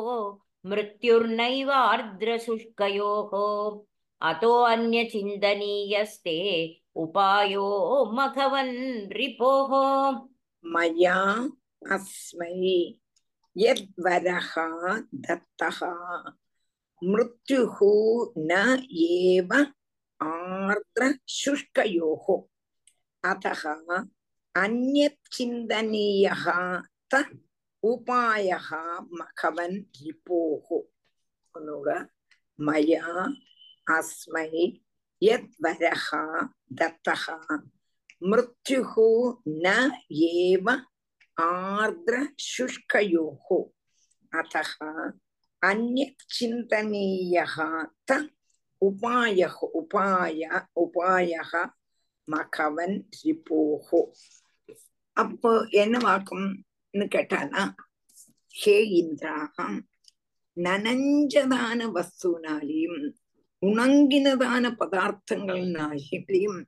मृत्युर्नैवार्द्रशुष्कयोः अतो अन्यचिन्तनीयस्ते उपायो मघवन् रिपोः मया अस्मै यद्वरः दत्तः मृत्युः न एव आर्द्रशुष्कयोः अतः अन्यत् चिन्तनीयः त उपायः मघवन् रिपोः ஒன்னோட मया अस्मै यद्वरः दत्तः मृत्युः न एव आर्द्रशुष्कयोः अतः अन्यत् चिन्तनीयः त उपायः उपाय उपायः மகவன் ரிப்போஹோ அப்போ என்ன வாக்கும்னு கேட்டானா ஹே இந்திராகம் நனஞ்சதான வஸ்துனாலையும் உணங்கினதான பதார்த்தங்கள்னாலையும்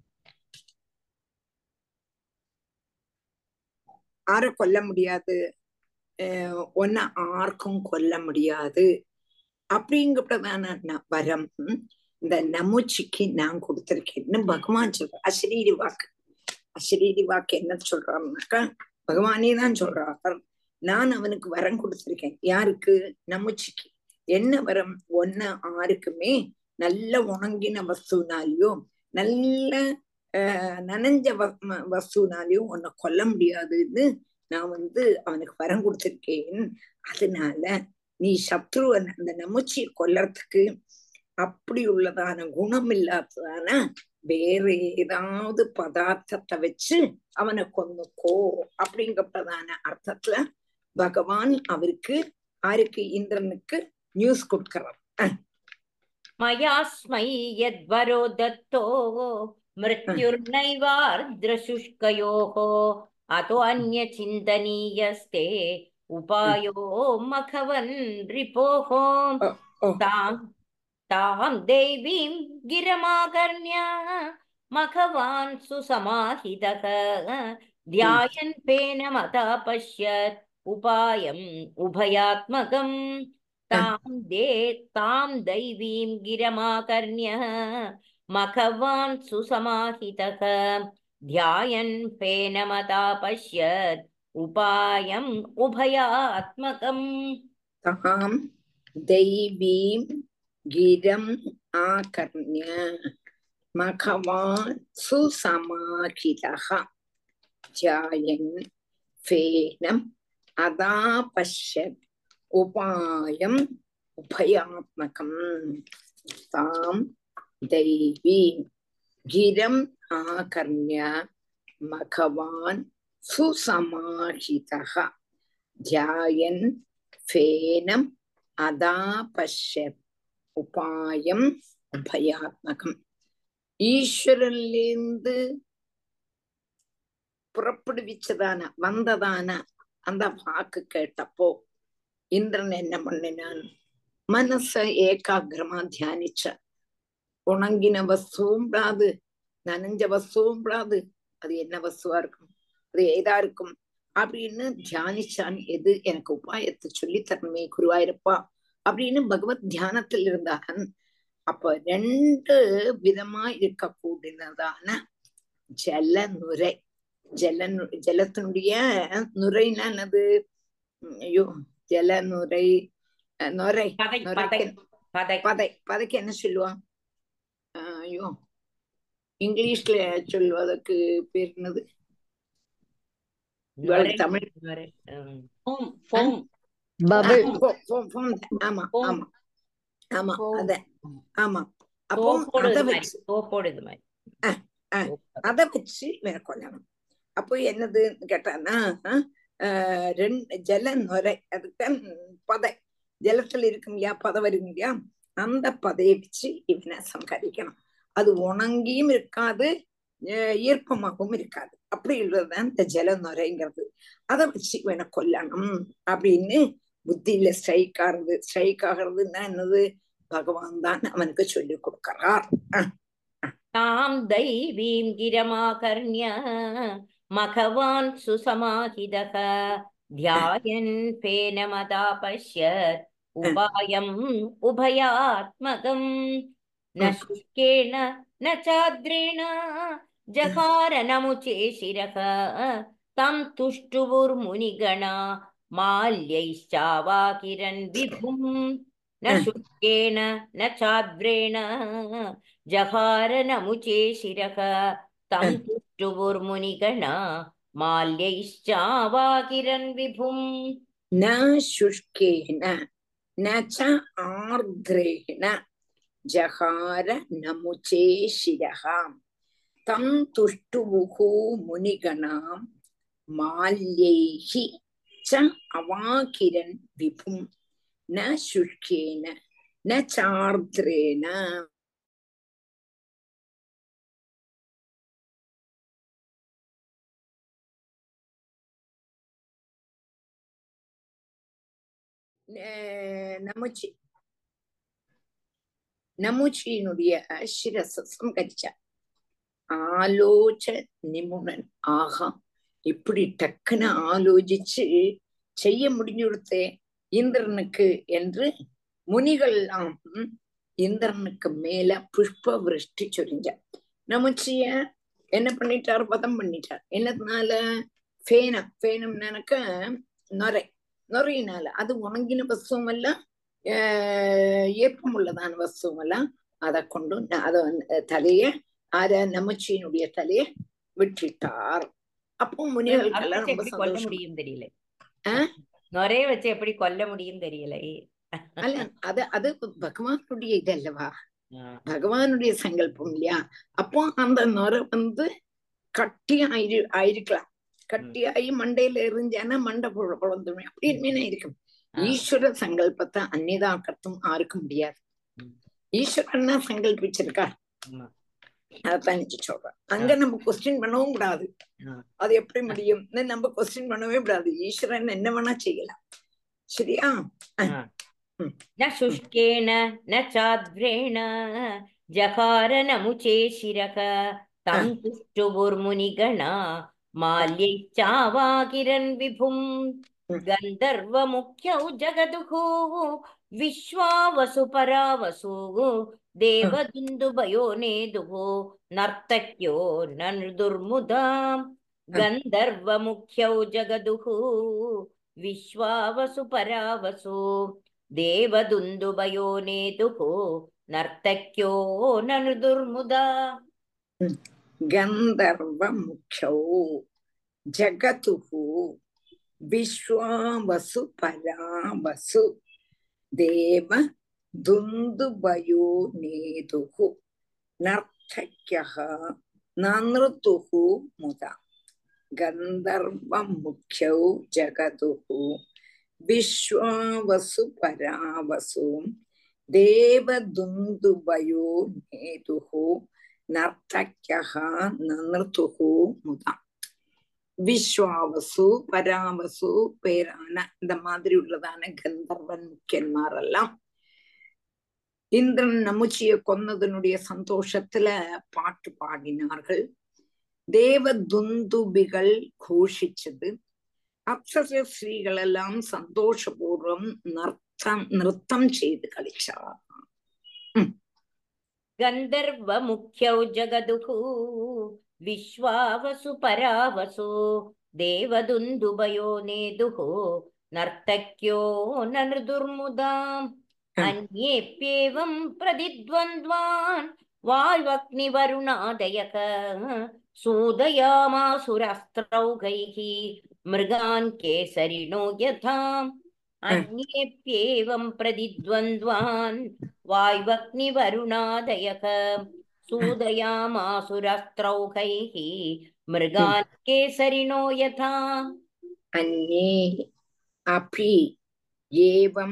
ஆரை கொல்ல முடியாது ஒன்ன ஆர்க்கும் கொல்ல முடியாது அப்படிங்கப்பட்டதான ந- வரம் இந்த நமுச்சிக்கு நான் கொடுத்திருக்கேன்னு பகவான் சொல்ற அசரீரி வாக்கு அசரீரி வாக்கு என்ன சொல்றாருனாக்கா பகவானே தான் சொல்றார் நான் அவனுக்கு வரம் கொடுத்திருக்கேன் யாருக்கு நமுச்சிக்கு என்ன வரம் ஒன்னு ஆருக்குமே நல்ல உணங்கின வஸ்துனாலையோ நல்ல ஆஹ் நனைஞ்ச வ- ம- வஸ்துனாலையும் உன்னை கொல்ல முடியாதுன்னு நான் வந்து அவனுக்கு வரம் கொடுத்திருக்கேன் அதனால நீ சத்ருவன் அந்த நமுச்சியை கொல்லறதுக்கு அப்படி உள்ளதான குணம் இல்லாததான வேற ஏதாவது பதார்த்தத்தை வச்சு அவனை கொன்னுக்கோ அப்படிங்கப்பட்டதான அர்த்தத்துல பகவான் அவருக்கு ஆருக்கு இந்திரனுக்கு நியூஸ் கொடுக்கிறார் मयास्मै यद्वरो दत्तो मृत्युर्नैवार्द्रशुष्कयोः अतो अन्यचिन्तनीयस्ते उपायो मखवन् रिपोः ஓ तां तां देवीं गिरमाकर्ण्य मघवान् सुसमाहितः ध्यायन् पेनमता पश्यत् उपायम् उभयात्मकम् तां दे तां दैवीं गिरमाकर्ण्य मघवान् सुसमाहितः ध्यायन् फेनमता पश्यत् उपायम् उभयात्मकम् தாம் தெய்வீம் கிரம் ஆகர்ணிய மகவான் சுசமாகிதः ஜாயன் ஃபேனம் அதாபஷ்யத் உபாயம் உபயாத்மகம் தாம் தெய்வீம் கிரம் ஆகர்ணிய மகவான் சுசமாஹிதः ध्यायन् फेनम् अदापश्यत् உபாயம் உபயாத்மகம் ஈஸ்வரன்லேருந்து புறப்படுவிச்சதான வந்ததான அந்த வாக்கு கேட்டப்போ இந்திரன் என்ன பண்ணினான் மனச ஏகாகிரமா தியானிச்ச உணங்கின வஸ்துவும் விடாது நனைஞ்ச வஸ்துவும் விடாது அது என்ன வஸ்துவா இருக்கும் அது ஏதா இருக்கும் அப்படின்னு தியானிச்சான் எது எனக்கு உபாயத்தை சொல்லி தரணுமே குருவாயிருப்பா அப்படின்னு பகவத் தியானத்தில் இருந்தான் அப்ப ரெண்டு விதமா இருக்கக்கூடியதான ஜல நுரை ஜல நு- ஜலத்தினுடைய நுரைன்னா என்னது உம் ஐயோ ஜல நுரை அஹ் நுரை பதை பதை நுரைக்கு பதை பதை பதைக்கு என்ன சொல்லுவான் ஆஹ் ஐயோ இங்கிலீஷ்ல சொல்வதற்கு பேர் என்னது நுரை தமிழ் நுரை ம். foam, foam, bubble ஃபோ- ஃபோ- ஃபோம் தான். ஆமா Foam. ஆமா ஆமா foam. அத ஆமா அப்போ சோப்போடு அத இது மாதிரி வச்சு சோப்போடு இது மாதிரி அஹ், அஹ். சோப்பு. அத வச்சு வேற கொள்ளணும் அப்போ என்னதுன்னு கேட்டானா ஆஹ் ரெண்டு ஜல நுரை அதுக்கு பதை ஜலத்துல இருக்கும் இல்லையா பதை வரும் இல்லையா அந்த பதையை வச்சு இவனை சம்ஹரிக்கணும் அது உணங்கியும் இருக்காது அஹ் ஈர்ப்பமாகவும் இருக்காது அப்படி உள்ளதுதான் இந்த ஜல நுரைங்கிறது அதை வச்சு இவனை கொல்லணும் அப்படின்னு புத்தியில ஸ்ட்ரைக் ஆகுறது ஸ்ட்ரைக் ஆகுறதுன்னா என்னது பகவான் தான் அவனுக்கு சொல்லி கொடுக்கிறார் அஹ் தாம் दैवीं गिरमाकर्ण्य मघवान् सुसमाहितः ध्यायन् फेनमदापश्यत् उपायम् उभयात्मकम् न शुष्केण न चाद्रेण जकार नमुचे शिरः तं तुष्टुवुर्मुनिगणा माल्यैश्चावाकिरन् विभुम् न शुष्केण न चाद्रेण जहार नमुचे शिरः तं तुष्टुवुर्मुनिगणा माल्यैश्चावाकिरन् विभुम् न शुष्केन न च आर्द्रेण जहार नमुचे शिरः तं तुष्टुवुः मुनिगणां माल्यैः च अवाकिरन् विभुं न शुष्केन न चार्द्रेण ந- நமுச்சி நமுச்சியினுடைய சிரச சங்கரிச்சார் ஆலோச நிபுணன் ஆகா இப்படி டக்குன்னு ஆலோசிச்சு செய்ய முடிஞ்சு கொடுத்தே இந்திரனுக்கு என்று முனிகள் எல்லாம் இந்திரனுக்கு மேல புஷ்ப விருஷ்டி சொரிஞ்சார் நமுச்சிய என்ன பண்ணிட்டார் பதம் பண்ணிட்டார் என்னதுனால ஃபேனம் ஃபேனம் நினைக்க நொரை நொறையினால அது உணங்கின வஸ்துவும் அல்ல ஆஹ் ஏற்பமுள்ளதான வஸ்துவும் அல்ல அதை கொண்டு ந- அத வந்து தலைய அத நமச்சியினுடைய தலைய விட்டுட்டார் அப்போ அதை முனிகளுக்கெல்லாம் வச்சு ரொம்ப எப்படி கொல்ல சந்தோஷம் முடியும் தெரியல ஆ? நுரைய வச்சு எப்படி கொல்ல முடியும் தெரியல அல்ல அது அது பகவானுடைய இது அல்லவா ஆ, பகவானுடைய சங்கல்பம் இல்லையா அப்போ அந்த நுரை வந்து கட்டி ஆயிரு ஆயிருக்கலாம் கட்டியாகி மண்டையில எரிஞ்சானா மண்டை புழ- புலந்துமே அப்படின்னு இருக்கும் ஆ. ஈஸ்வர சங்கல்பத்தை அந்நிதாக்கத்தும் ஆருக்க முடியாது ம். ஈஸ்வரன் தான் சங்கல்பிச்சிருக்கா ஆமா. அதான் நினைச்சு சொல்றேன் அங்க நம்ம கொஸ்டின் பண்ணவும் கூடாது ஆ. அது எப்படி முடியும் நம்ம கொஸ்டின் பண்ணவே கூடாது ஈஸ்வரன் என்ன வேணா செய்யலாம் சரியா न शुष्केन न चाद्रेण जहार नमुचे शिरः तं तुष्टुवुर्मुनिगणा माल्यैश्चावाकिरन् विभुम् गन्धर्वमुख्यौ जगदुः विश्वावसुपरावसुः देवदुन्दुभयो नेदुः नर्तक्यो नर्दुर्मुदाम् गन्धर्वमुख्यौ जगदुः विश्वावसुपरावसु देवदुन्दुभयो नेदुः नर्तक्यो ननुदुर्मुदा गन्धर्व मुख्यौ जगतुः विश्वावसु परावसु देव दुन्दुभयो नेदुः नर्तक्यः ननृतुः मुदा गन्धर्वमुख्यौ जगतुः विश्वावसु परावसु देवदुन्दुभयो नेतुः नर्तक्यः ननृतुः मुदा விஸ்வாவசு பராவசு பேரான இந்த மாதிரி உள்ளதான கந்தர்வன் முக்கியன்மாரெல்லாம் இந்திரன் நமுச்சிய கொன்னதனுடைய சந்தோஷத்துல பாட்டு பாடினார்கள் தேவ துந்துபிகள் கோஷிச்சது அப்சர ஸ்ரீகள் எல்லாம் சந்தோஷபூர்வம் நர்த்தம் நிறுத்தம் செய்து களிச்சார் गन्धर्वमुख्यौ जगदुः विश्वावसु परावसु देवदुन्दुभयो नेदुः नर्तक्यो नृदुर्मुदाम् अन्येऽप्येवं प्रतिद्वन्द्वान् वाल्वग्निवरुणादयः सूदयामासुरस्त्रौघैः मृगान् केसरिणो यथाम् अन्येऽप्येवं प्रतिद्वन्द्वान् वायुवग्निवरुणादयः सूदयामासुरस्त्रौघैः मृगान् केसरिणो यथा अन्ये अपि एवं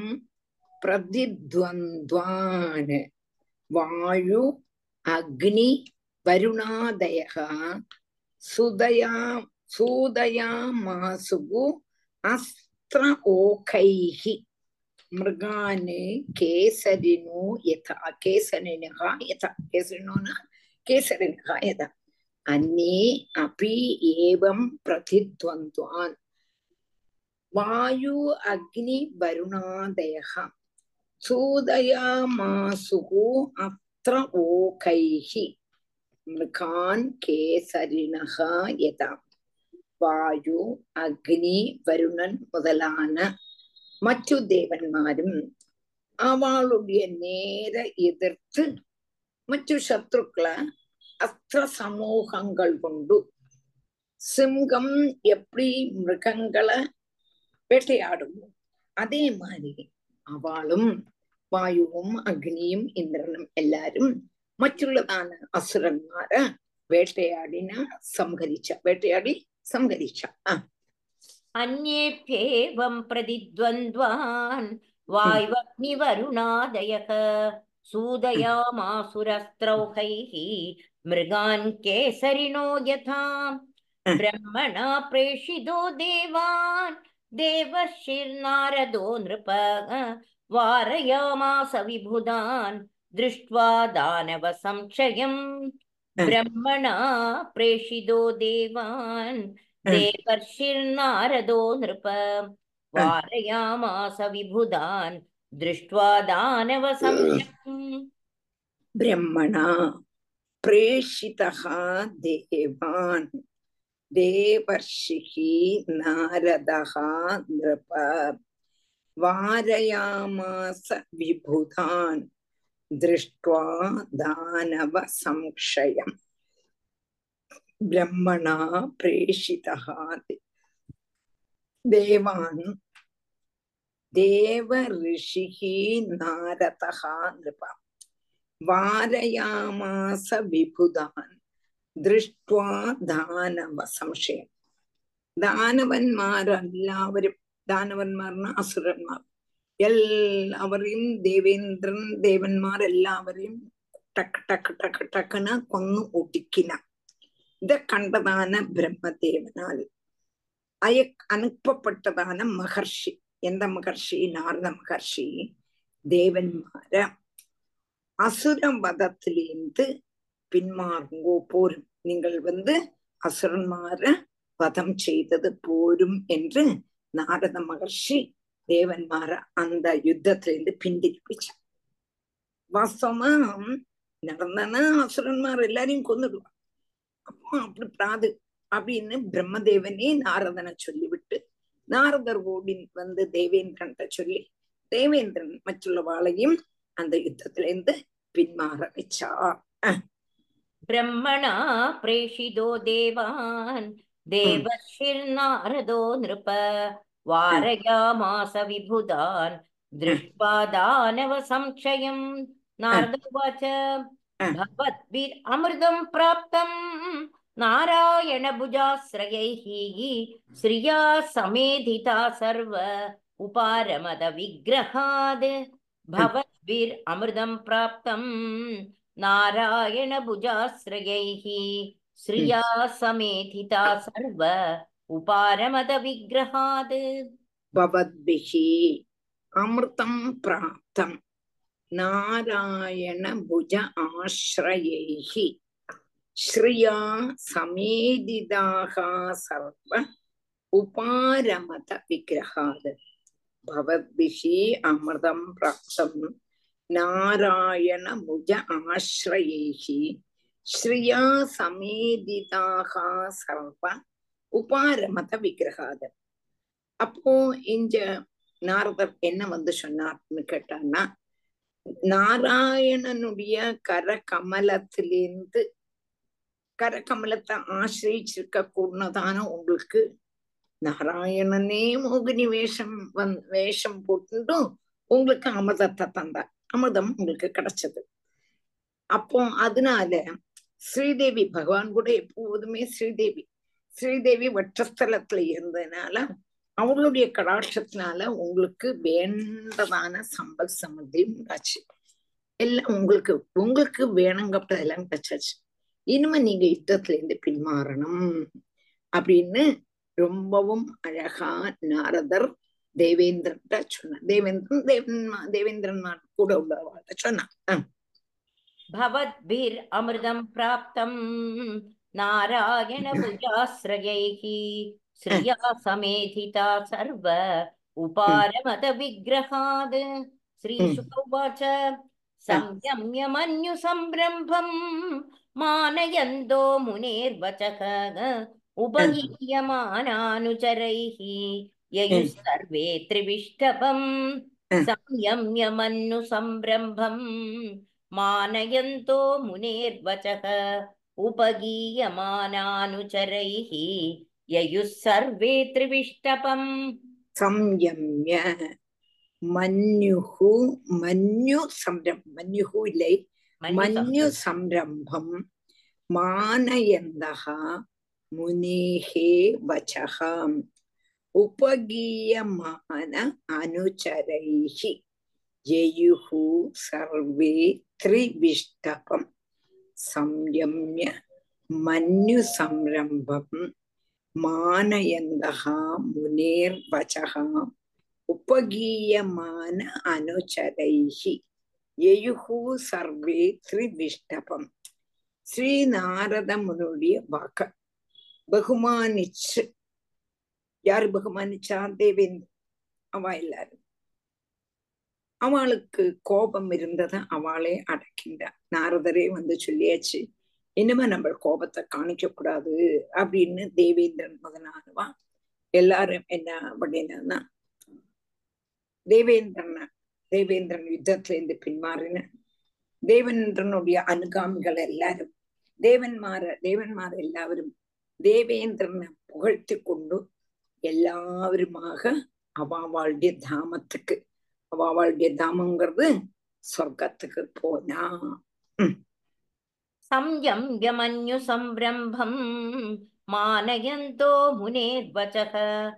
प्रतिद्वन्द्वान् वायु अग्नि வருணாதயः சுதயா சூதயா மாசுகு அஸ்திர ஓகைः மிருகானு கேசரினோ யதா கேசரினः யதா கேசரினோனா கேசரினः யதா अन्ये अपि एवं प्रतिद्वन्द्वान् वायु अग्नि वरुणादयः सूदयामासुः अत्र ओकैः मृगान् केसरिणः यथा വായു അഗ്നി വരുണൻ മുതലാന മറ്റു ദേവന്മാരും അവളുടെ നേരെ എതിർത്ത് മറ്റു ശത്രുക്കളെ അസ്ത്ര സമൂഹങ്ങൾ കൊണ്ടു சிங்கம் எப்படி மிருகங்களை வேட்டையாடுமோ அதே மாதிரி அவளும் വായുവും അഗ്നിയും ഇന്ദ്രനും എല്ലാരും മറ്റുള്ളതാണ് അസുരന്മാരെ വേട്ടയാടിന സംഹരിച്ച വേട്ടയാടി സംഹരിച്ച ആ अन्येभ्येवं प्रतिद्वन्द्वान् वायुवग्निवरुणादयः सूदयामासुरस्त्रौहैः मृगान् केसरिणो यथा ब्रह्मणा प्रेषितो देवान् देवर्षिर्नारदो नृप वारयामास विबुधान् दृष्ट्वा दानवसंशयम् ब्रह्मणा प्रेषितो देवान् देवर्षिर्नारदो नृप वारयामास विबुधान् दृष्ट्वा दानवसंशयम् ब्रह्मणा प्रेषितः देवान् देवर्षिः नारदः नृप वारयामास विबुधान् दृष्ट्वा दानवसंशयम् ब्रह्मणा प्रेषितः दे- देवान् देव ऋषिः नारदः नृप വാരയാമാസ വിഭുതാൻ ദൃഷ്ട്വാ ദാനവ സംശയം ദാനവന്മാരെല്ലാവരും ദാനവന്മാർന്ന അസുരന്മാർ എല്ലാവരെയും ദേവേന്ദ്രൻ ദേവന്മാരെല്ലാവരെയും ടക്ക് ടക്ക് ടക്ക് ടക്കന് കൊന്നു ഒട്ടിക്കിന ഇത് കണ്ടതാണ് ബ്രഹ്മദേവനാൽ അയ അനുപ്പപ്പെട്ടതാണ് മഹർഷി എന്താ മഹർഷി നാരദ മഹർഷി ദേവന്മാരെ அசுர வதத்திலிருந்து பின்மாறுங்கோ போரும் நீங்கள் வந்து அசுரன்மார வதம் செய்தது போரும் என்று நாரத மகர்ஷி தேவன்மார அந்த யுத்தத்திலிருந்து பின்திருப்பிச்சார் வாஸ்தவமா நடந்தனா அசுரன்மார் எல்லாரையும் கொண்டுடுவான் அப்போ அப்படி பிராது அப்படின்னு பிரம்மதேவனே நாரதனை சொல்லிவிட்டு நாரதர் ஓடி வந்து தேவேந்திரன்ட்ட சொல்லி தேவேந்திரன் மറ്റുള്ളவாளையும் அந்த யுத்தத்திலிருந்து பின்மாற வச்சா ब्रह्मणा प्रेषितो देवान् देवर्षिर्नारदो नृप वारयामास विबुधान् दृष्ट्वा दानवसंशयम् नारद उवाच भवद्भिरमृतं प्राप्तं नारायणभुजाश्रयैः श्रिया समेधिता सर्व उपारमदविग्रहाद् भवद्भिरमृतं प्राप्तं नारायणभुजाश्रयैः श्रिया समेधिता सर्व उपारमदविग्रहाद् பவத்பிகி அமிர்தம் பிராப்தம் நாராயண புஜ ஆசிரயைஹி ஸ்ரீயா சமேதிதாக சர்வ உபாரமத விக்கிரகாத் பவத்பிகி அமிர்தம் பிராப்தம் நாராயண புஜ ஆசிரயைஹி ஸ்ரீயா சமேதிதாக சர்வ உபாரமத விக்கிரகாத் அப்போ இங்க நாரதர் என்ன வந்து சொன்னார்னு கேட்டான்னா நாராயணனுடைய கர கமலத்திலிருந்து கர கமலத்தை ஆசிரிச்சிருக்க கூடதான உங்களுக்கு நாராயணனே மோகினி வேஷம் வந் வேஷம் போட்டுட்டும் உங்களுக்கு அமிர்தத்தை தந்தார் அமிர்தம் உங்களுக்கு கிடைச்சது அப்போ அதனால ஸ்ரீதேவி பகவான் கூட எப்போதுமே ஸ்ரீதேவி ஸ்ரீதேவி வட்டஸ்தலத்துல இருந்ததுனால அவளுடைய கடாட்சத்தினால உங்களுக்கு வேண்டதான சம்பல் சமதி உண்டாச்சு எல்லாம் உங்களுக்கு உங்களுக்கு வேணுங்கப்பட்டதெல்லாம் கிடைச்சாச்சு இனிமே நீங்க யுத்தத்துல இருந்து பின்மாறணும் அப்படின்னு ரொம்பவும் அழகா நாரதர் தேவேந்திரன்ட்ட சொன்னார் தேவேந்திரன் தேவன் தேவேந்திரன் கூட உள்ளவாழ்கிட்ட சொன்னான் அஹ் भवद्भिर् अमृतं प्राप्तं नारायणभुजाश्रयैः श्रिया समेधिता सर्व उपारमतविग्रहाद् श्रीशुक उवाच संयम्य मन्युसम्रम्भं मानयन्तो मुनेर्वचः उपगीयमानानुचरैः ययुः सर्वे त्रिविष्टपम् संयम्य मन्युसम्रम्भम् मानयन्तो मुनेर्वचः उपगीयमानानुचरैः ययुः सर्वे त्रिविष्टपम् സംയമ്യ മന്യുഹു മന്യു സംരംഭം മന്യുഹു ഇല്ലേ മന്യു സംരംഭം മാനയന്തഃ മുനേഹേ വചഃ ഉപഗീയമാന അനുചരൈः യയുः സർവേ ത്രിവിഷ്ടപം സംയമ്യ മന്യു സംരംഭം മാനയന്തഃ മുനേർവചഃ ഉപഗീയമാന അനുചരൈः യയുः സർവേ ത്രിവിഷ്ടപം ശ്രീനാരദ മുനുடைய വാക്ക് ബഹുമാനിച്ച് யார் பகுமானிச்சா தேவேந்திர அவ எல்லாரும் அவளுக்கு கோபம் இருந்ததை அவளே அடக்கின்றார் நாரதரே வந்து சொல்லியாச்சு இனிமே நம்ம கோபத்தை காணிக்க கூடாது அப்படின்னு தேவேந்திரன் முதலானவா எல்லாரும் என்ன அப்படின்னா தேவேந்திரன் தேவேந்திரன் யுத்தத்துல இருந்து பின்மாறின தேவேந்திரனுடைய அனுகாமிகள் எல்லாரும் தேவன்மார தேவன்மார எல்லாവരും தேவேந்திரனை புகழ்த்தி கொண்டு எல்லாருமாக அவாவாளுடைய தாமத்துக்கு அவாவாளுடைய தாமங்கிறது சொர்க்கத்துக்கு போனா संयम्य मन्युसंरम्भम् मानयन्तो मुनेर्वचः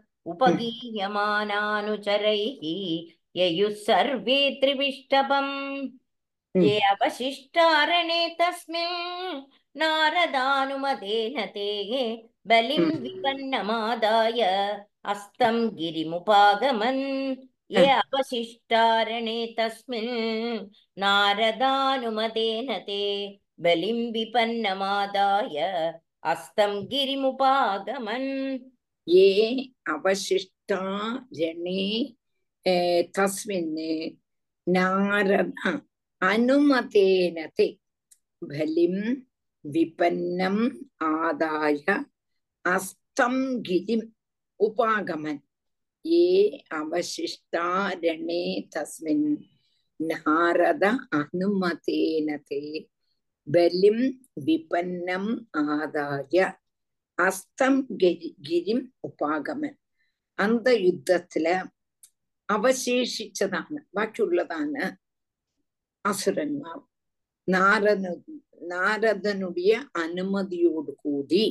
उपगीयमानानुचरैः ययुः सर्वे त्रिविष्टपम् ये अवशिष्टारणे तस्मिन् नारदानुमतेन ते बलिं Hmm. विपन्नमादाय अस्तं गिरिमुपागमन् ये अवशिष्टारणे तस्मिन् नारदानुमतेन ते बलिं विपन्नमादाय अस्तं गिरिमुपागमन् ये अवशिष्टा ரணே அஹ், தஸ்மின் நாரத அனுமதேன தே பலிம் விபன்னம் ஆதாய அஸ்தம் கிரிம் உபாகமன் ये अवशिष्टा ரணே தஸ்மின் நாரத அனுமதேன தே பலிம் விபன்னம் ஆதாய அஸ்தம் கிரி கிரிம் உபாகமன் அந்த யுத்தத்துல அவசேஷிச்சതാണ് ബാക്കിയുള്ളതാണ് അസുരന്മാർ നാരദ നാരദനുடைய അനുമതിയോട് കൂടി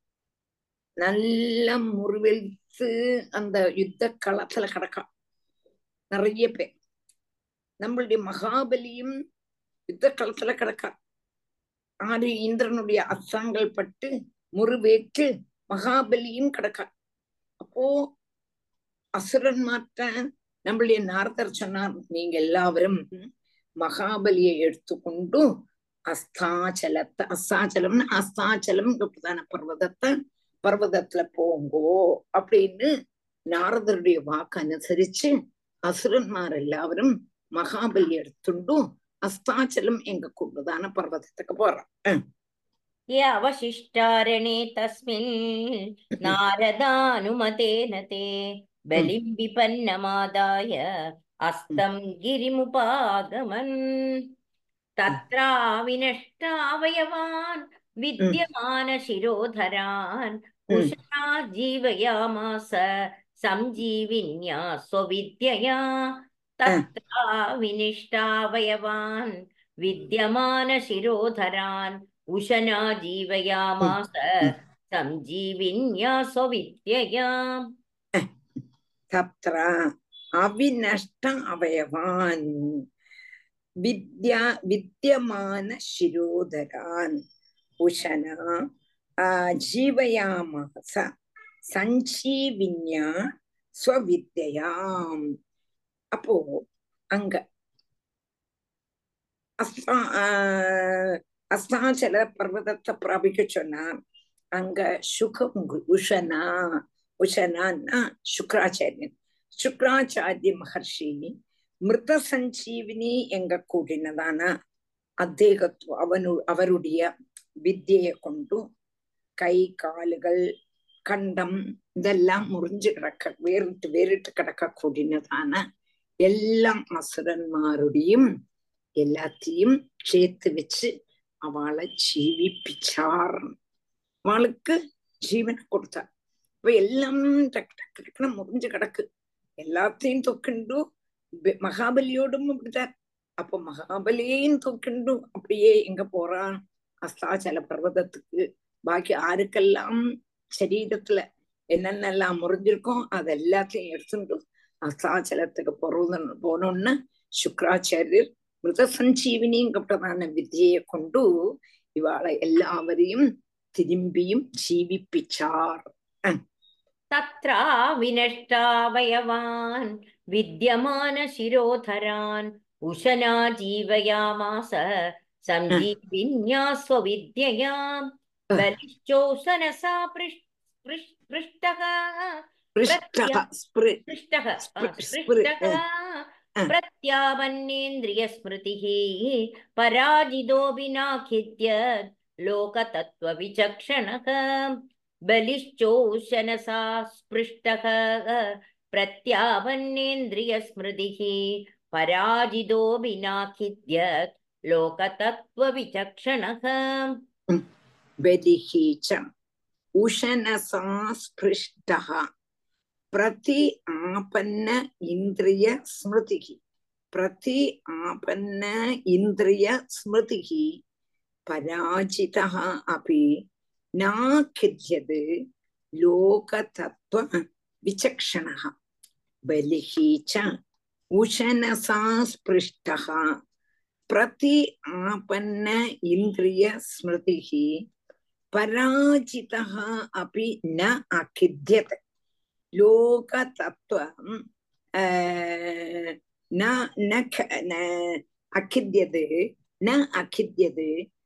நல்ல முறிவெடுத்து அந்த யுத்த களத்துல கிடக்கான் நிறைய பேர் நம்மளுடைய மகாபலியும் யுத்த களத்துல கிடக்கான் ஆறு இந்திரனுடைய அஸ்தங்கள் பட்டு முறிவேற்று மகாபலியும் கிடக்கான் அப்போ அசுரன்மார்ட்ட நம்மளுடைய நாரதர் சொன்னார் நீங்க எல்லாவரும் மகாபலியை எடுத்துக்கொண்டு அஸ்தாச்சலத்தை அஸ்தாச்சலம்னு அஸ்தாச்சலம் பிரதான பர்வதத்தை பர்வதத்துல போங்கோ அப்படின்னு நாரதருடைய வாக்கு அனுசரிச்சு அசுரன்மார் எல்லாவரும் மகாபலி எடுத்துண்டு அஸ்தாச்சலம் எங்க கொண்டுதான பர்வதத்துக்கு போறான் ये अवशिष्टारणे तस्मिन् नारदानुमतेन ते बलिं विपन्नमादाय अस्तं गिरिमुपागमन् तत्राविनष्टावयवान् विद्यमानशिरोधरान् कुशला जीवयामास सञ्जीविन्या स्वविद्यया तत्राविनिष्टावयवान् विद्यमानशिरोधरान् उशना जीवयामास सञ्जीविन्या स्वविद्यया तत्र अविनष्ट अवयवान् विद्या विद्यमान शिरोधरान् உஷனா ஆஹ் ஜீவயாமாச சஞ்சீவின்யா ஸ்வவித்யாம் அப்போ அங்க அஸ்தா ஆஹ் அஸ்தாச்சல பர்வதத்தை பிராபிக்க சொன்னா அங்க சுகம் உஷனா உஷனான்னா சுக்ராச்சாரியன் சுக்ராச்சாரிய மகர்ஷி மிருத சஞ்சீவினி எங்க கூடினதான അദ്ദേഹത്വം അവനു അവരുடைய വിദ്യയെ കൊണ്ടു കൈ കാലുകൾ കണ്ടം ഇതെല്ലാം മുറിഞ്ഞു കിടക്ക വേറിട്ട് വേറിട്ട് കിടക്ക കൂടിനതാണ് എല്ലാ അസുരന്മാരുടെയും எல்லாத்தையும் சேர்த்து வச்சு அவளை ஜீவிப்பிச்சார் அவளுக்கு ஜீவனை கொடுத்தார் இப்ப எல்லாம் டக்கு டக்கு டக்குன்னு முறிஞ்சு கிடக்கு எல்லாத்தையும் தொக்கிண்டு மகாபலியோடும் அப்படித்தார் அப்போ மகாபலியையும் தொக்கிண்டு அப்படியே எங்க போறான் அஸ்தாச்சல பர்வதத்துக்கு பாக்கி ஆருக்கெல்லாம் சரீரத்துல என்னென்னலாம் முறிஞ்சிருக்கோ அது எல்லாத்தையும் எடுத்துட்டு அஸ்தாச்சலத்துக்கு போறது போனோம்னு சுக்ராச்சாரியர் மிருத சஞ்சீவினிங்கப்பட்டதான வித்தியை கொண்டு இவாளை எல்லாவரையும் திரும்பியும் ஜீவிப்பிச்சார் तत्रा विनष्टावयवान् विद्यमानशिरोधरान् उशना जीवयामास सञ्जीविन्या स्वविद्ययाम् बलिश्चोषनसा पृष्- पृष्- पृष्टः பிருஷ்டக ஸ்பிரு पृष्टः आ, स्पृ- स्पृ- पृष्टः अ. प्रत्यावन्नेन्द्रियस्मृतिः पराजितो विनाखिद्य लोकतत्त्वविचक्षणः बलिश्चोशनसा स्पृष्टः प्रत्यावन्नेन्द्रियस्मृतिः पराजितो विनाखिद्य लोकतत्त्वविचक्षणः बलिः च उशनसा स्पृष्टः प्रति आपन्न इन्द्रिय स्मृतिः प्रति आपन्न इन्द्रिय स्मृतिः पराजितः अपि नाखिद्यत् लोकतत्त्व विचक्षणः बलिः च उशनसा स्पृष्टः प्रति आपन्न इन्द्रिय स्मृतिः पराजितः अपि न अखिद्यत् लोकतत्त्वं न न न अखिद्यत् न अखिद्यत्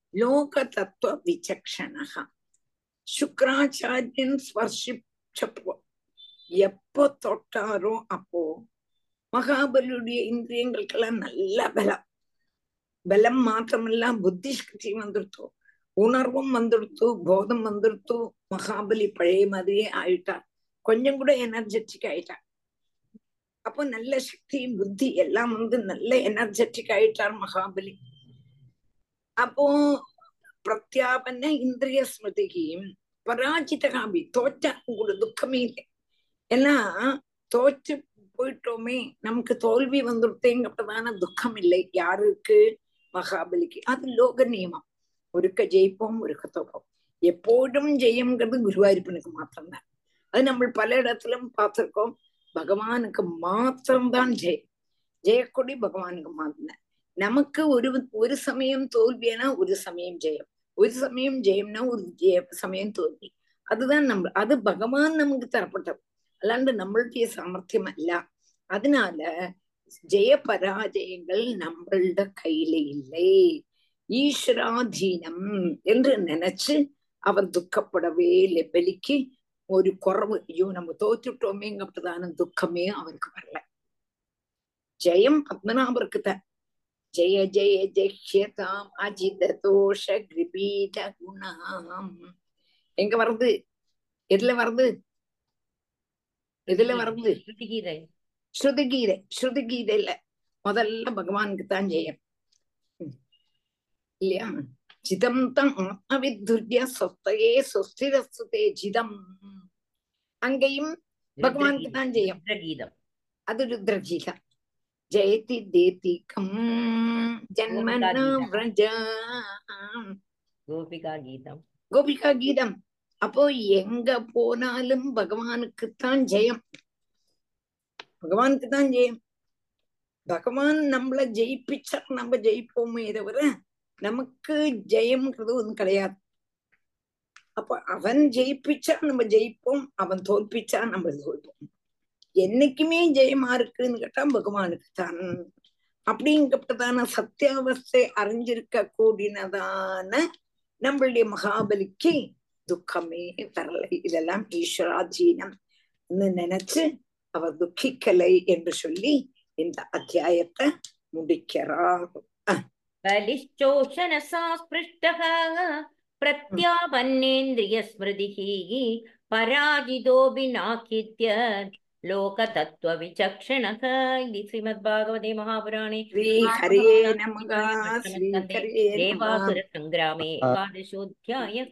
लोकतत्त्वविचक्षणः சுக்கராச்சாரியன் ஸ்பர்ஷிச்சப்போ எப்போ தொட்டாரோ அப்போ மகாபலியுடைய இந்திரியங்களுக்கெல்லாம் நல்ல பலம் பலம் மாத்திரமல்ல புத்தி சக்தி வந்துடுத்து உணர்வும் வந்துடுத்து போதம் வந்துடுத்து மகாபலி பழைய மாதிரியே ஆயிட்டார் கொஞ்சம் கூட எனர்ஜெட்டிக் ஆயிட்டார் அப்போ நல்ல சக்தி புத்தி எல்லாம் வந்து நல்ல எனர்ஜெட்டிக் ஆயிட்டார் மகாபலி அப்போ பிரத்யாபன இந்திரிய ஸ்மிருதியும் பராஜிதகாபி தோற்றாக்கும் கூட துக்கமே இல்லை ஏன்னா தோற்று போயிட்டோமே நமக்கு தோல்வி வந்துட்டேங்கப்பட்டதான துக்கம் இல்லை யாருக்கு மகாபலிக்கு அது லோக நியமம் ஒருக்க ஜெயிப்போம் ஒருக்க தோப்போம் எப்போதும் ஜெயம்ங்கிறது குருவாயூரப்பனுக்கு மாத்திரம்தான் அது நம்ம பல இடத்திலும் பார்த்திருக்கோம் பகவானுக்கு மாத்திரம்தான் ஜெயம் ஜெயக்கொடி பகவானுக்கு மாத்திரம் நமக்கு ஒரு ஒரு சமயம் தோல்வினா ஒரு சமயம் ஜெயம் ஒரு சமயம் ஜெயம்னா ஒரு ஜெய சமயம் தோல்வி அதுதான் நம்ம அது பகவான் நமக்கு தரப்பட்டது அல்லாண்டு நம்மளுடைய சாமர்த்தியம் அல்ல அதனால ஜெய பராஜயங்கள் நம்மளோட கையில இல்லை ஈஸ்வராதீனம் என்று நினைச்சு அவர் துக்கப்படவே இல்லை பலிக்கு ஒரு குறவு ஐயோ நம்ம தோற்றுட்டோமேங்கப்பட்டதான துக்கமே அவருக்கு வரல ஜெயம் பத்மநாபருக்கு தான் ஜெய ஜெய ஜெயதாம் அஜித தோஷ கிருபீட குணாம் எங்க வருது எதுல வருது எதுல வருது ஸ்ருதிகீதை ஸ்ருதிகீதை ஸ்ருதிகீதையில முதல்ல பகவானுக்கு தான் ஜெயம் இல்லையா ஜிதம் தம் ஆத்மவித்துர்ய சொத்தையே சொஸ்திரஸ்துதே ஜிதம் அங்கேயும் பகவானுக்கு தான் ஜெயம் ருத்ரகீதம் அது ருத்ரகீதா ஜெயதி தேதிகம் ஜன்மனா விரஜா கோபிகா கீதம் கோபிகா கீதம் அப்போ எங்க போனாலும் பகவானுக்குத்தான் ஜெயம் பகவானுக்கு தான் ஜெயம் பகவான் நம்மள ஜெயிப்பிச்சா நம்ம ஜெயிப்போமே தவிர நமக்கு ஜெயம்ங்கிறது ஒண்ணும் கிடையாது அப்ப அவன் ஜெயிப்பிச்சா நம்ம ஜெயிப்போம் அவன் தோற்பிச்சா நம்ம தோற்போம் என்னைக்குமே ஜெயமா இருக்குன்னு கேட்டா பகவானுக்கு தான் அப்படிங்கப்பட்டதான சத்தியாவஸ்தை அறிஞ்சிருக்க கூடினதான நம்மளுடைய மகாபலிக்கு துக்கமே வரலை இதெல்லாம் ஈஸ்வராதீனம் நினைச்சு அவர் துக்கிக்கலை என்று சொல்லி இந்த அத்தியாயத்தை முடிக்கிறார் बलिश्चोषणसा स्पृष्टः प्रत्यापन्नेन्द्रियस्मृतिः पराजितोऽपि नाकीत्य लोकतत्त्वविचक्षणः इति श्रीमद्भागवते महापुराणे ஸ்ரீ ஹரே நமகா ஸ்ரீ ஹரே நமகா देवासुरसङ्ग्रामे एकादशोऽध्यायः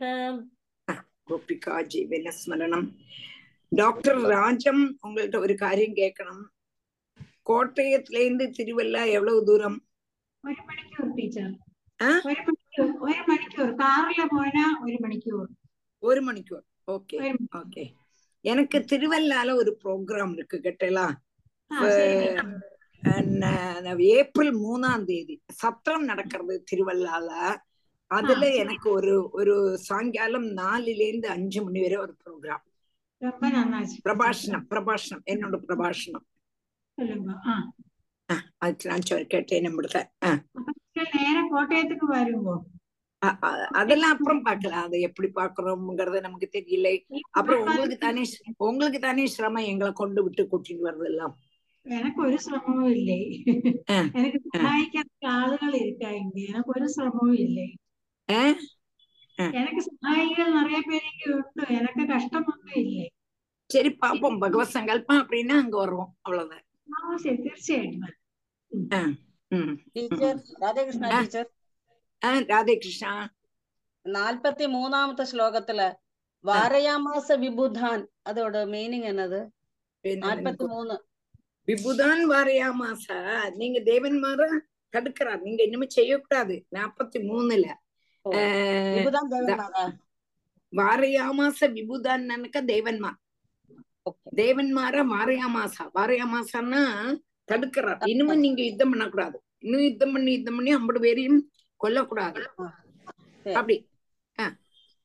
கோபிகா ஜீவன ஸ்மரணம் டாக்டர் ராஜம் உங்கள்ட்ட ஒரு காரியம் கேட்கணும் கோட்டயத்துல இருந்து திருவல்லா எவ்வளவு தூரம் ഒരു മണിക്കൂർ ടീച്ചർ ആ? ഒരു മണിക്കൂർ ഒരു മണിക്കൂർ കാറില് പോയാ ഒരു മണിക്കൂർ ஒரு மணிக்கூர் ஓகே ഒരു മണിക്കൂർ. ஓகே எனக்கு திருவல்லால ஒரு ப்ரோக்ராம் இருக்கு கேட்டலா ആ, ശരി ടീച്ചർ. அஹ் ஏப்ரல் மூணாம் தேதி சத்திரம் நடக்கிறது திருவல்லால அதுல ஆ. எனக்கு ஒரு ஒரு சாயங்காலம் நாலுல இருந்து அஞ்சு மணி வரை ஒரு ப்ரோக்ராம் ரொம்ப நன்னாச்சு பிரபாஷணம் பிரபாஷணம் என்னோட பிரபாஷணம் சொல்லுங்க ஆ அதுக்கு நான் சொல் கேட்டேன் நம்மளத അപ്പൊ നിങ്ങൾ നേരെ കോട്ടയത്തേക്ക് വരുമ്പോ அதெல்லாம் அப்புறம் பார்க்கலாம் அதை எப்படி பாக்குறோம்ங்கிறது நமக்கு தெரியல அப்புறம் உங்களுக்கு தானே உங்களுக்கு தானே சிரமம் எங்களை கொண்டு விட்டு கூட்டிட்டு வர்றதெல்லாம் എനക്ക് ഒരു ശ്രമവും ഇല്ലേ ആ, എനിക്ക് സഹായിക്കാൻ ആളുകൾ ഇരിക്കാங்க എനക്ക് ഒരു ശ്രമവും ഇല്ലേ ஆஹ் எனக்கு സഹായികൾ நிறைய பேர் இங்க உண்டு எனக்கு கஷ்டமൊന്നും ഇല്ലേ சரி பாப்போம் பகவத் சங்கல்பம் அப்படின்னா அங்க வருவோம் அவ்வளவுதான் ആ ശരി തീർച്ചയായിട്ടും உம் ടീച്ചർ രാധാകൃഷ്ണ ആ. ടീച്ചർ ஆஹ் ராதே கிருஷ்ணா നാൽപ്പത്തി മൂന്നാമത്തെ ശ്ലോകത്തില് വാരയാമാസ വിബുധാൻ അതോட മീനിങ് എന്നത് നാൽപ്പത്തി മൂന്ന് விபுதான் வாரியாமாசா நீங்க தேவன்மாரா தடுக்கிறார் நீங்க இன்னுமே செய்யக்கூடாது நாற்பத்தி மூணுல ഓ, ஆஹ் വിബുധാൻ ദേവന്മാരാ வாரயாமாச விபுதான்னாக்க தேவன்மார் ஓகே தேவன்மாரா வாரயாமாசா வாரயாமாசான்னா தடுக்கிறார் இனிமே நீங்க யுத்தம் பண்ணக்கூடாது இன்னும் யுத்தம் பண்ணி யுத்தம் பண்ணி ஐம்பது பேரையும் கொல்லக்கூடாது சரி. அப்படி ஆஹ்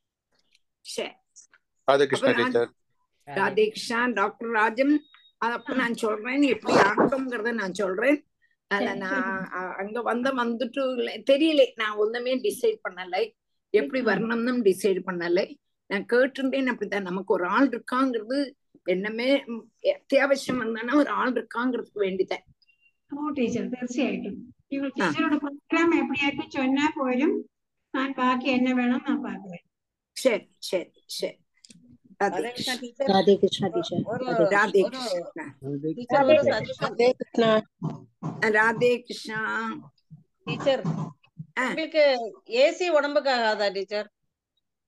சரி ராதே கிருஷ்ணா அப்ப நான் டீச்சர் ராதே கிருஷ்ணா டாக்டர் ராஜன் அது அப்ப நான் சொல்றேன் எப்படி ஆகட்டும்ங்கிறத நான் சொல்றேன் அதுல நான் அ- அங்க வந்த வந்துட்டு இல்ல- தெரியல நான் ஒண்ணுமே டிசைட் பண்ணலை எப்படி வரணும்னு டிசைட் பண்ணலை நான் கேட்டுட்டேன் அப்படித்தான் நமக்கு ஒரு ஆள் இருக்காங்கிறது என்னமே ம், அத்தியாவசியம் வந்தானா ஒரு ஆள் இருக்காங்கிறதுக்கு வேண்டிதான் ഓ ടീച്ചർ തീർച്ചയായിട്ടും നിങ്ങൾ ടീച്ചറുടെ പ്രോഗ്രാം എപ്പോഴായിട്ട് ചൊന്നാ പോലും ഞാൻ ബാക്കി എന്നെ വേണം ഞാൻ പാക്കുறேன் சரி சரி சரி ராதே രാധാകൃഷ്ണ கிருஷ்ணா ടീച്ചർ ராதே கிருஷ்ணா டீச்சர் ഒരു ராதே ഒരു கிருஷ்ணா ടീച്ചർ ഒരു സജഷൻ கிருஷ்ணா ராதே கிருஷ்ணா ടീച്ചർ ஆ. உங்களுக்கு ஏசி உடம்புக்கு ஆகாதா டீச்சர்